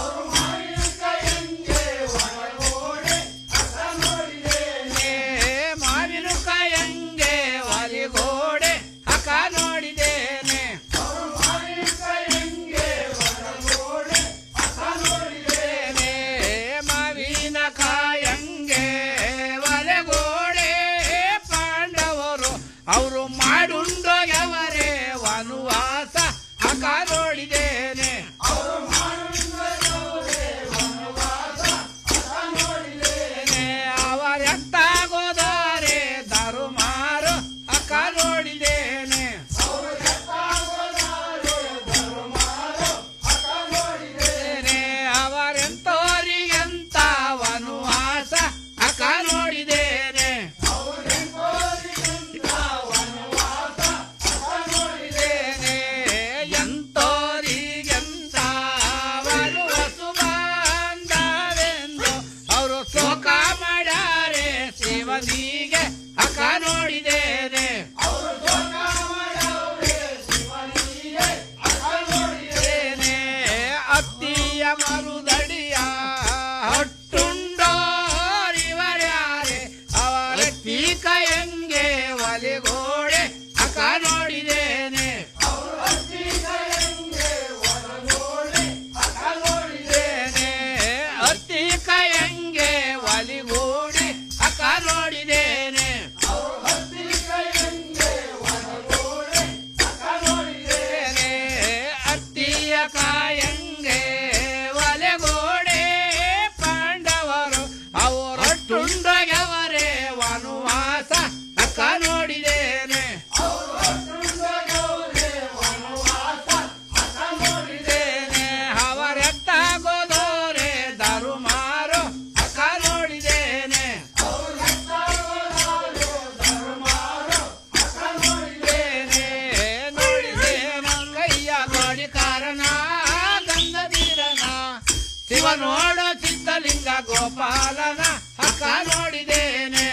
ಮಾವಿನ ಕೈಯಂಗೆ ಒಲಿಗೋಡೆ ಅಕ್ಕ ನೋಡಿದೇನೆ ಮಾವಿನ ಕಾಯಂಗೆ ಒಲೆಗೋಡೆ ಪಾಂಡವರು ಅವರು ಮಾಡುಂಡೋಗವರೇ ವನವಾಸ ಅಕ ನೋಡಿದೇನೆ ಅವರೆತ್ತಾಗೋದಾರೆ ಧರುಮಾರು ಅಕ ನೋಡಿದೇನೆ ಅವರೆಂತೋರಿಗೆಂತ ವನವಾಸ ಅಕ ನೋಡಿದೇನೆ ಎಂತೋರಿಗೆಂತ ವನವಸು ಬಂದವೆಂದು ಅವರು ಶೋಕ ಮಾಡ್ಯಾರೆ ಶಿವನಿಗೆ ಅಕ ನೋಡಿದೇನೆ ನೋಡಿದೇನೆ ಅತ್ತಿಯ ಮರುದಡಿಯ ಹೊಟ್ಟುಂಡೋರಿವರ್ಯಾರೆ ಅವರ ತೀಕ ಹೆಂಗೆ ಒಲೆಗೋಡೆ ಅಕ ನೋಡಿದೇನೆ ನೋಡಿದೇನೆ ಅತ್ತಿಕ ಹೆಂಗೆ ಒಲಿಗೂಡಿ ಅಕ ನೋಡಿದೇನೆ ನೋಡಿದೇನೆ ಅತ್ತಿಯ ಕಾಯಂಗೆ ಒಲೆಗೋಡೆ ಪಾಂಡವರು ಅವರೊಟ್ಟುಂಡಗವರೇ ವನವಾಸ ಅಕ್ಕ ನೋಡಿದೇನೆ ನೋಡಿದೇನೆ ಅವರೆತ್ತಾಗೋದೋರೆ ಧರುಮಾರು ಅಕ್ಕ ನೋಡಿದೇನೆ ನೋಡಿದೇನೆ ಕೈಯ ಗೋಡಿ ಕಾರಣ ಗಂಗಧೀರನ ಶಿವ ನೋಡ ಚಿತ್ತಲಿಂಗ ಗೋಪಾಲನ ಅಕ್ಕ ನೋಡಿದೇನೆ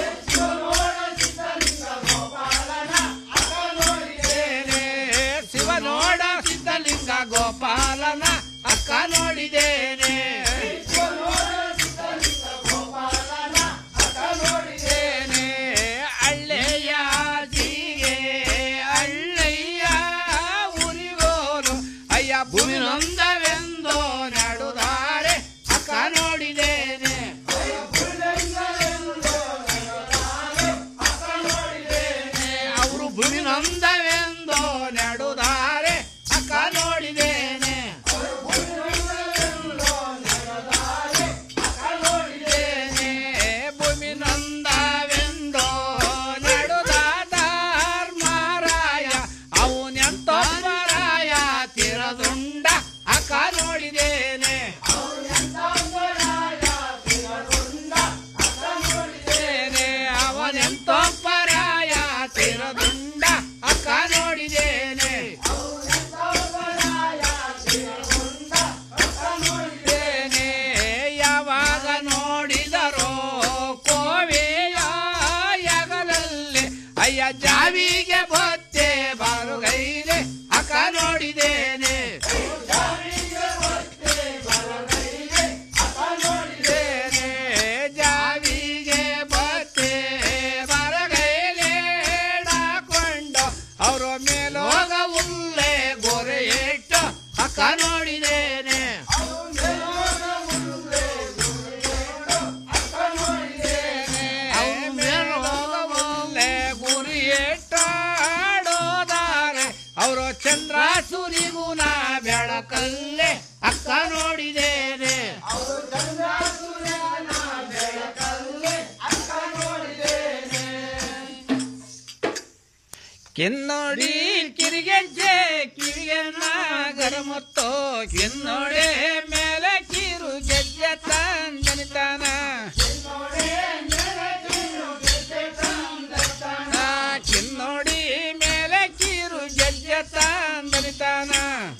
ನೋಡಿದೇನೆ ಶಿವ ನೋಡ ಸಿದ್ಧಲಿಂಗ ಗೋಪಾಲನ ಅಕ್ಕ ನೋಡಿದೇನೆ ನೋಡಿದೇನೆ ಅಳ್ಳೆಯ ಜಿಗೆ ಅಳ್ಳೆಯ ಉರಿಗೋಲು ಅಯ್ಯ ಭೂಮಿ ನೊಂದವೆಂದೋ ನಡುದಾರೆ ಅಕ್ಕ ನೋಡಿದೇನೆ ಅವರು ಭೂಮಿ ನೊಂದವೆಂದೋ ನಡುದಾರೆ ಅಕ್ಕ ನೋಡಿದೇನೆ ನೋಡಿದೇನೆ ಭೂಮಿ ನೊಂದವೆಂದೋ ನಡುದ ಧರ್ಮರಾಯ ಅವನೆಂತೊಬ್ಬರಾಯ ತಿರದುಂಡ ಅಕ್ಕ ನೋಡಿದೇನೆ ನೋಡಿದೇನೆ ಅವನೆಂತೊಬ್ಬರಾಯ ತಿರದುಂಡ ಅಕ್ಕ ನೋಡಿದೇನೆ ನೋಡಿದೇನೆ ಯಾವಾಗ ನೋಡಿದರೋ ಕೋವೆಯ ಯಗಲಲ್ಲಿ ಅಯ್ಯ ಜಾವಿಗೆ ಬೊತ್ತೆ ಬಾರುಗೈಲೆ ಅಕ್ಕ ನೋಡಿದೇನೆ ನೋಡಿದೇನೆ ಜಾವಿಗೆ ಬತ್ತೆ ಬರಗೈಲೆ ಡಾಕೊಂಡು ಅವರ ಮೇಲೋಗ ಉಲ್ಲೆ ಗೊರೆ ಇಟ್ಟು ಅಕ್ಕ ನೋಡಿದೇನೆ ಅವ್ರ ಮೇಲೋಗ ಉಲ್ಲೆ ಗುರಿ ಇಟ್ಟು ಚಂದ್ರಾಸುರಿಗೂ ನಾ ಬೆಳಕಲ್ಲೇ ಅಕ್ಕ ನೋಡಿದೇನೆ ಕಿನ್ನೋಡಿ ಕಿರಿಗೆಜ್ಜೆ ಕಿವಿಗೆ ನಾಗರ ಮತ್ತು ಕಿನ್ನೋಡೆ ಮೇಲೆ ಕಿರು ಗೆಜ್ಜೆ ತಂದನಿತಾನ ಆ, ಕಿನ್ನೋಡಿ ಮೇಲೆ ಕಿರು ಗೆಜ್ಜೆ ತಂದನಿತಾನ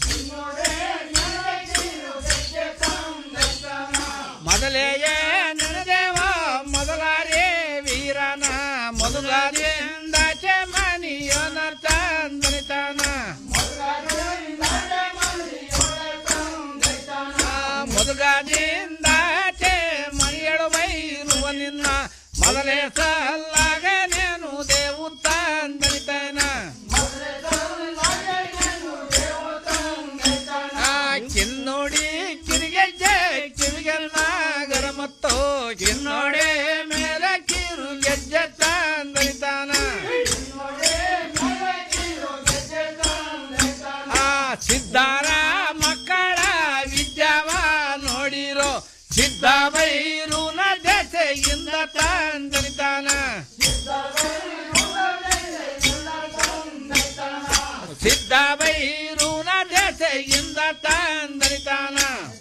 ಮೊದಲೆಯೇ ನನದೇವ ಮೊದಲಾರೇ ವೀರನ ಮೊದಲಾರಿಂದಾಚೆ ಮನಿಯೋನರ್ಥ ತಂದನಿತಾನ ಮೊದಗಾದಿಂದಾಚೆ ಮಣಿಯಳು ಬೈರುವ ನಿನ್ನ ಮೊದಲೇ ಸಲ್ಲಾಗ ನೇನು ದೇವು ತಂದನಿತಾನ ಆ ಕಿನ್ನೋಡಿ ಕಿರಿಗೆಜ್ಜೆ ಕಿವಿಗೆಲ್ನಾಗರ ಮತ್ತು ಕಿನ್ನೋಡೆ ಮೇಲೆ ಕಿರು ಗೆಜ್ಜೆ ತಂದನಿತಾನ ಆ ಸಿದ್ಧಾರ ಮಕ್ಕಳ ವಿದ್ಯಾವ ನೋಡಿರೋ ಸಿದ್ಧ ಬೈರೂನ ದೆಸೆಯಿಂದ ತಂದನಿತಾನ ಸಿದ್ಧ ಬೈರೂನ ದೆಸೆಯಿಂದ ತಂದನಿತಾನ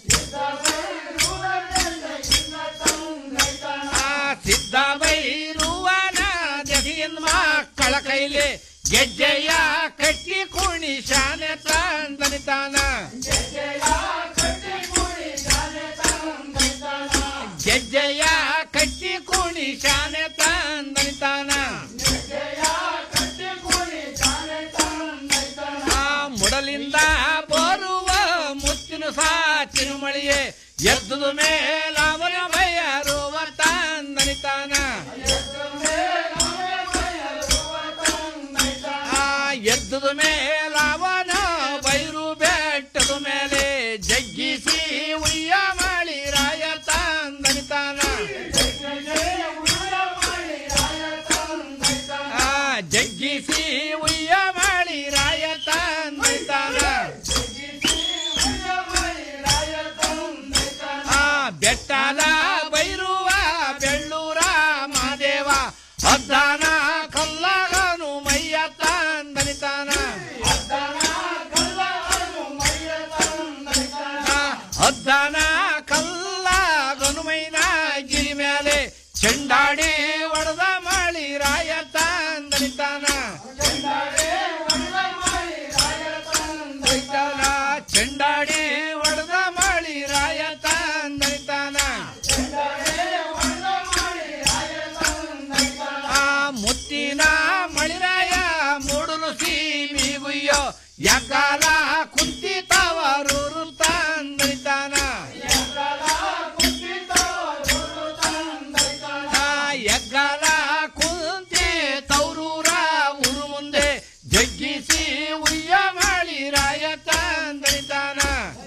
ಆ ಸಿದ್ಧ ಬೈರುವನ ದೆಸೆಯಿಂದ ಮಕ್ಕಳ ಕೈಲಿ ಗೆಜ್ಜೆಯ ಕಟ್ಟಿ ಕುಣಿ ಶಾನೆ ತಂದನಿತಾನ ಗೆಜ್ಜೆಯ ಕಟ್ಟಿ ಕುಣಿ ಶಾನೆ ತಂದನಿತಾನ ಆ ಮುಡಲಿಂದ ಬರುವ ಮುತ್ತಿನ ಸಾಚಿನ ಮಳಿಯೇ ಎದ್ದುದ ಮೇಲವನ ಬಯರುವ ತಂದನಿತಾನ ಆ ಎದ್ದುದ ಮೇಲವನ ಬೈರು ಬೆಟ್ಟದ ಮೇಲೆ ಜಗ್ಗಿಸಿ ಉಯ್ಯ ಮಾಡಿ ರಾಯ ತಂದನಿತಾನ ಆ ಜಗ್ಗಿಸಿ ಉಯ್ಯ ಮಾಡಿ ರಾಯ ತಂದನಿತಾನ ಆ ಬೆಟ್ಟದ ಬೈರುವ ಬೆಳ್ಳೂರ ಮಾದೇವ ಅದ್ದಾನ ಕಲ್ಲಗನು ಮೈಯ ತಂದನಿತಾನ ಅದ್ದಾನ ಕಲ್ಲ ಗನುಮೈನ ಗಿರಿ ಮೇಲೆ ಚೆಂಡಾಡಿ ಒಡೆದ ಮಳಿ ರಾಯ ತಂದನಿತಾನ ಚೆಂಡಾಡಿ ಒಡೆದ ಮಳಿ ರಾಯ ತಂದನಿತಾನ ಆ ಮುತ್ತಿನ ಮಳಿರಾಯ ಮೂಡಲು ಸೀಮಿಗುಯ್ಯೋ ಯಗಾಲ ಕುಂತಿತವರೂರು ತಂದನಿತಾನ ಆ ಯಗ್ಗಾಲ ಕುಂತಿ ತೌರೂರ ಊರು ಮುಂದೆ ಜಗ್ಗಿಸಿ ಉಯ್ಯ ಮಾಡಿ ರಾಯ ತಂದನಿತಾನ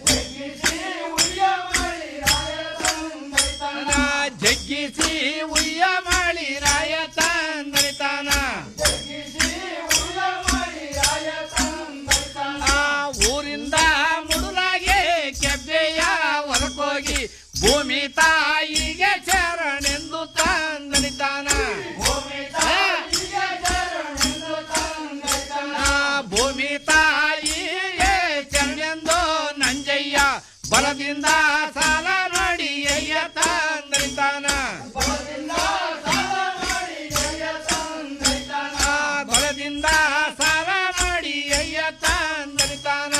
ಜಗ್ಗಿಸಿ ಉಯ್ಯ ಮಾಡಿ ರಾಯ ತಂದನಿತಾನ ಆ ಊರಿಂದ ಮುಡುಲಾಗೆ ಕೆಬ್ಬೆಯ ಹೊರಕೋಗಿ ಭೂಮಿ ತಾಯಿಗೆ ಚರಣೆಂದು ತಂದನಿತಾನ ಆ ಭೂಮಿ ತಾಯಿಗೆ ಚರಣೆಂದು ನಂಜಯ್ಯ ಬಲದಿಂದ ಸಾಲ ನೋಡಿ ಅಯ್ಯ ತಂದನಿತಾನ ಆ ಬಲದಿಂದ ಸಾಲ ನೋಡಿ ಅಯ್ಯ ತಂದನಿತಾನ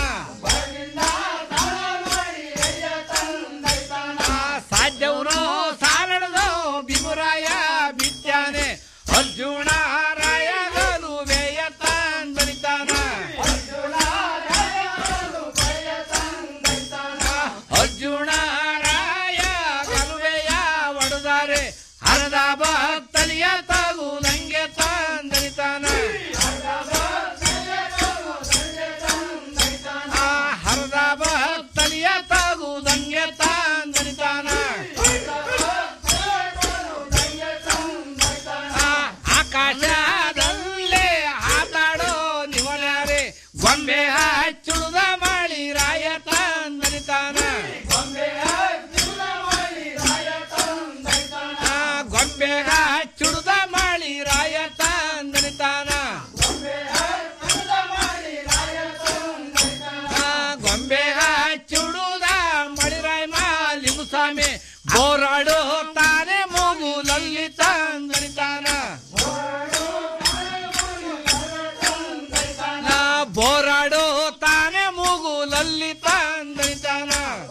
ಆ ಸಾಧ್ಯವರು ಸಾಲಡದು ಬಿಗುರಾಯ ಬಿದ್ದಾನೆ ಅರ್ಜುನ ರಾಯಗಲು ಬೇಯ ತಂದನಿತಾನ ಅರ್ಜುನ ರಾಯ ಗಲುವೆಯ ಒಡೆದಾರೆ ಹರದ ಭಕ್ತಲಿಯ ತಗುದಂಗೆ ತಂದನಿತಾನ ಆ ಹರದ ಭಕ್ತಲಿಯ ತಗುದಂಗೆ ತಂದನಿತಾನ ಆ ಆಕಾಶ ತಂದನಿತಾನ ನಾ ಬೋರಾಡೋ ತಾನೆ ಮೂಗುಲಲ್ಲಿ ತಂದನಿತಾನ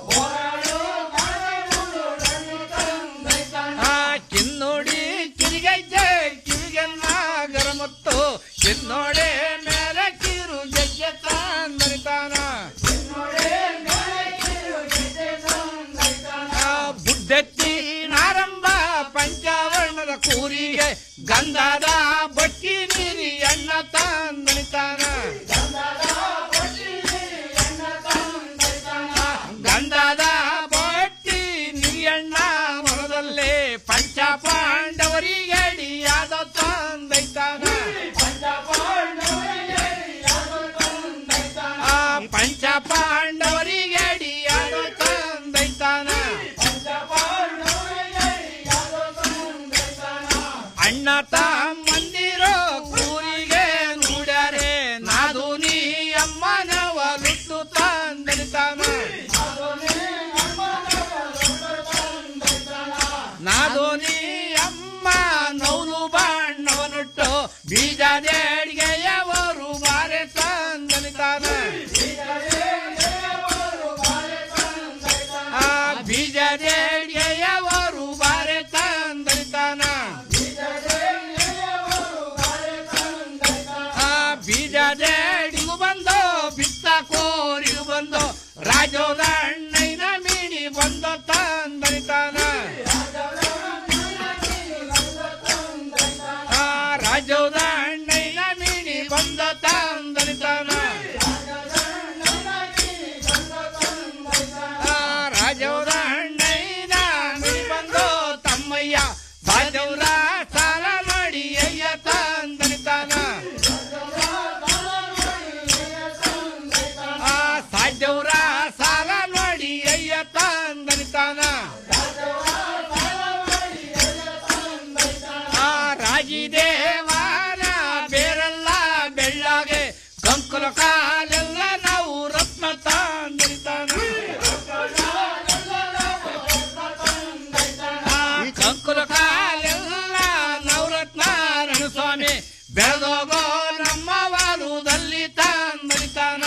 ಆ ಕಿನ್ನೋಡಿ ಕಿರಿಗೈತೆ ಕಿವಿಗೆನ್ನಾಗರ ಮತ್ತು ಕಿನ್ನೋಡೆ ಮೇಲೆ ಕಿರು ಗೆಜ್ಜೆ ತಂದನಿತಾನ ಆ ಬುಡ್ಡೆತ್ತಿ ನಾರಂಬ ಪಂಚಾವರ್ಣದ ಕೂರಿಗೆ ಗಂಧದ ಬಟ್ಟಿ ನೀರಿ ಅಣ್ಣ ತಂದನಿತಾನ ಗಂಧದ ಬಟ್ಟಿ ನೀರಿಯಣ್ಣ ಮರದಲ್ಲೇ ಪಂಚ ಪಾಂಡವರಿಗೆ ಅಡಿಯಾದ ತಂದೈತಾನ ಆ ಪಂಚ ಪಾಂಡವರಿಗೆ ಅಡಿಯಾದ ತಂದೈತಾನ ಅಣ್ಣ ತಮ್ಮಂದಿರೋ ಕೂರಿಗೆ ನುಡ್ಯಾರೆ ನಾದು ನೀ ಅಮ್ಮನವ ಲುಟ್ಟು ತಂದನಿತಾನ ನಾದು ನೀ ಅಮ್ಮ ನೌಲು ಬಾಣ್ಣವನುಟ್ಟು ಬೀಜದೇಡಿಗೆಯವರು ಬಾರೆ ತಂದನಿತಾನ ಆ ಬೀಜದೇಡಿಗೆಯವರು ಬಾರೆ ತಂದನಿತಾನ ಆ ಬೀಜದೇಡಿಗೂ ಬಂದು ಬಿತ್ತ ಕೋರಿಗೂ ಬಂದು ರಾಜೋದ ಅಣ್ಣಯ್ಯನ ಮೀಣಿ ಬಂದು ತಂದನಿತಾನ ಆ ರಾಜೋದ ಅಣ್ಣಯ್ಯನ ಮೀಣಿ ಬಂದು ತಂದನಿತಾನ ಆ ರಾಜೋದ ಅಣ್ಣಯ್ಯನ ಮೀಣಿ ಬಂದು ತಮ್ಮಯ್ಯ ಬಾಜೌರ ಸಾಲ ಮಾಡಿ ಅಯ್ಯ ತಂದನಿತಾನ ಆ ಸಾಜೌರ ಸಾಲ ಮಾಡಿ ಅಯ್ಯ ತಂದನಿತಾನ ಆ ರಾಜಿದೇವನ ಬೇರೆಲ್ಲ ಬೆಳ್ಳಗೆ ಕಂಕುಲ ಕಾಲೆಲ್ಲ ನಾವು ರತ್ನ ತಂದನಿತಾನ ಆ ಕಂಕುಲ ಕಾಲೆಲ್ಲ ನವರತ್ನ ರಣಸ್ವಾಮಿ ಬೆಳೆದೋಗೋ ನಮ್ಮ ವಾಲುದಲ್ಲಿ ತಂದನಿತಾನ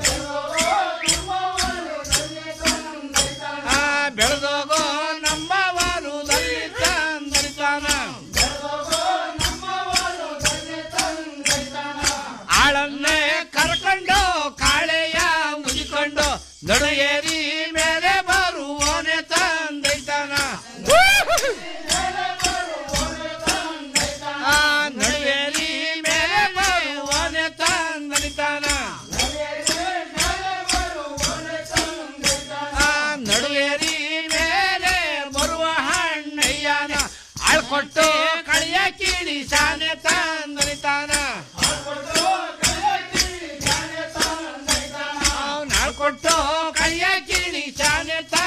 ಆ ಬೆಳೆದೋಗೋ ನಮ್ಮ ವಾಲುದಲ್ಲಿ ತಂದನಿತಾನ ಆಳನ್ನೇ ಕರ್ಕೊಂಡು ಕಾಳೆಯ ಮುಗಿಕೊಂಡು ನಡುಗೇರಿ ಮೇಲೆ ಬರುವನೆ ತಂದೈತಾನ ಆ ನಡುಗೇರಿ ಮೇಲೆ ಬರುವನೆ ತಂದನಿತಾನ ಆ ನಡುಗೇರಿ ಮೇಲೆ ಬರುವ ಹಣ್ಣಯ್ಯನ ಆಳ್ಕೊಟ್ಟು ಕಳಿಯ ಕಿಡಿ ಶಾನೆ ತಂದನಿತಾನ ನಾಳ್ಕೊಟ್ಟು ಕಳಿಯ ಕಿಡಿ ಶಾನೆ ತ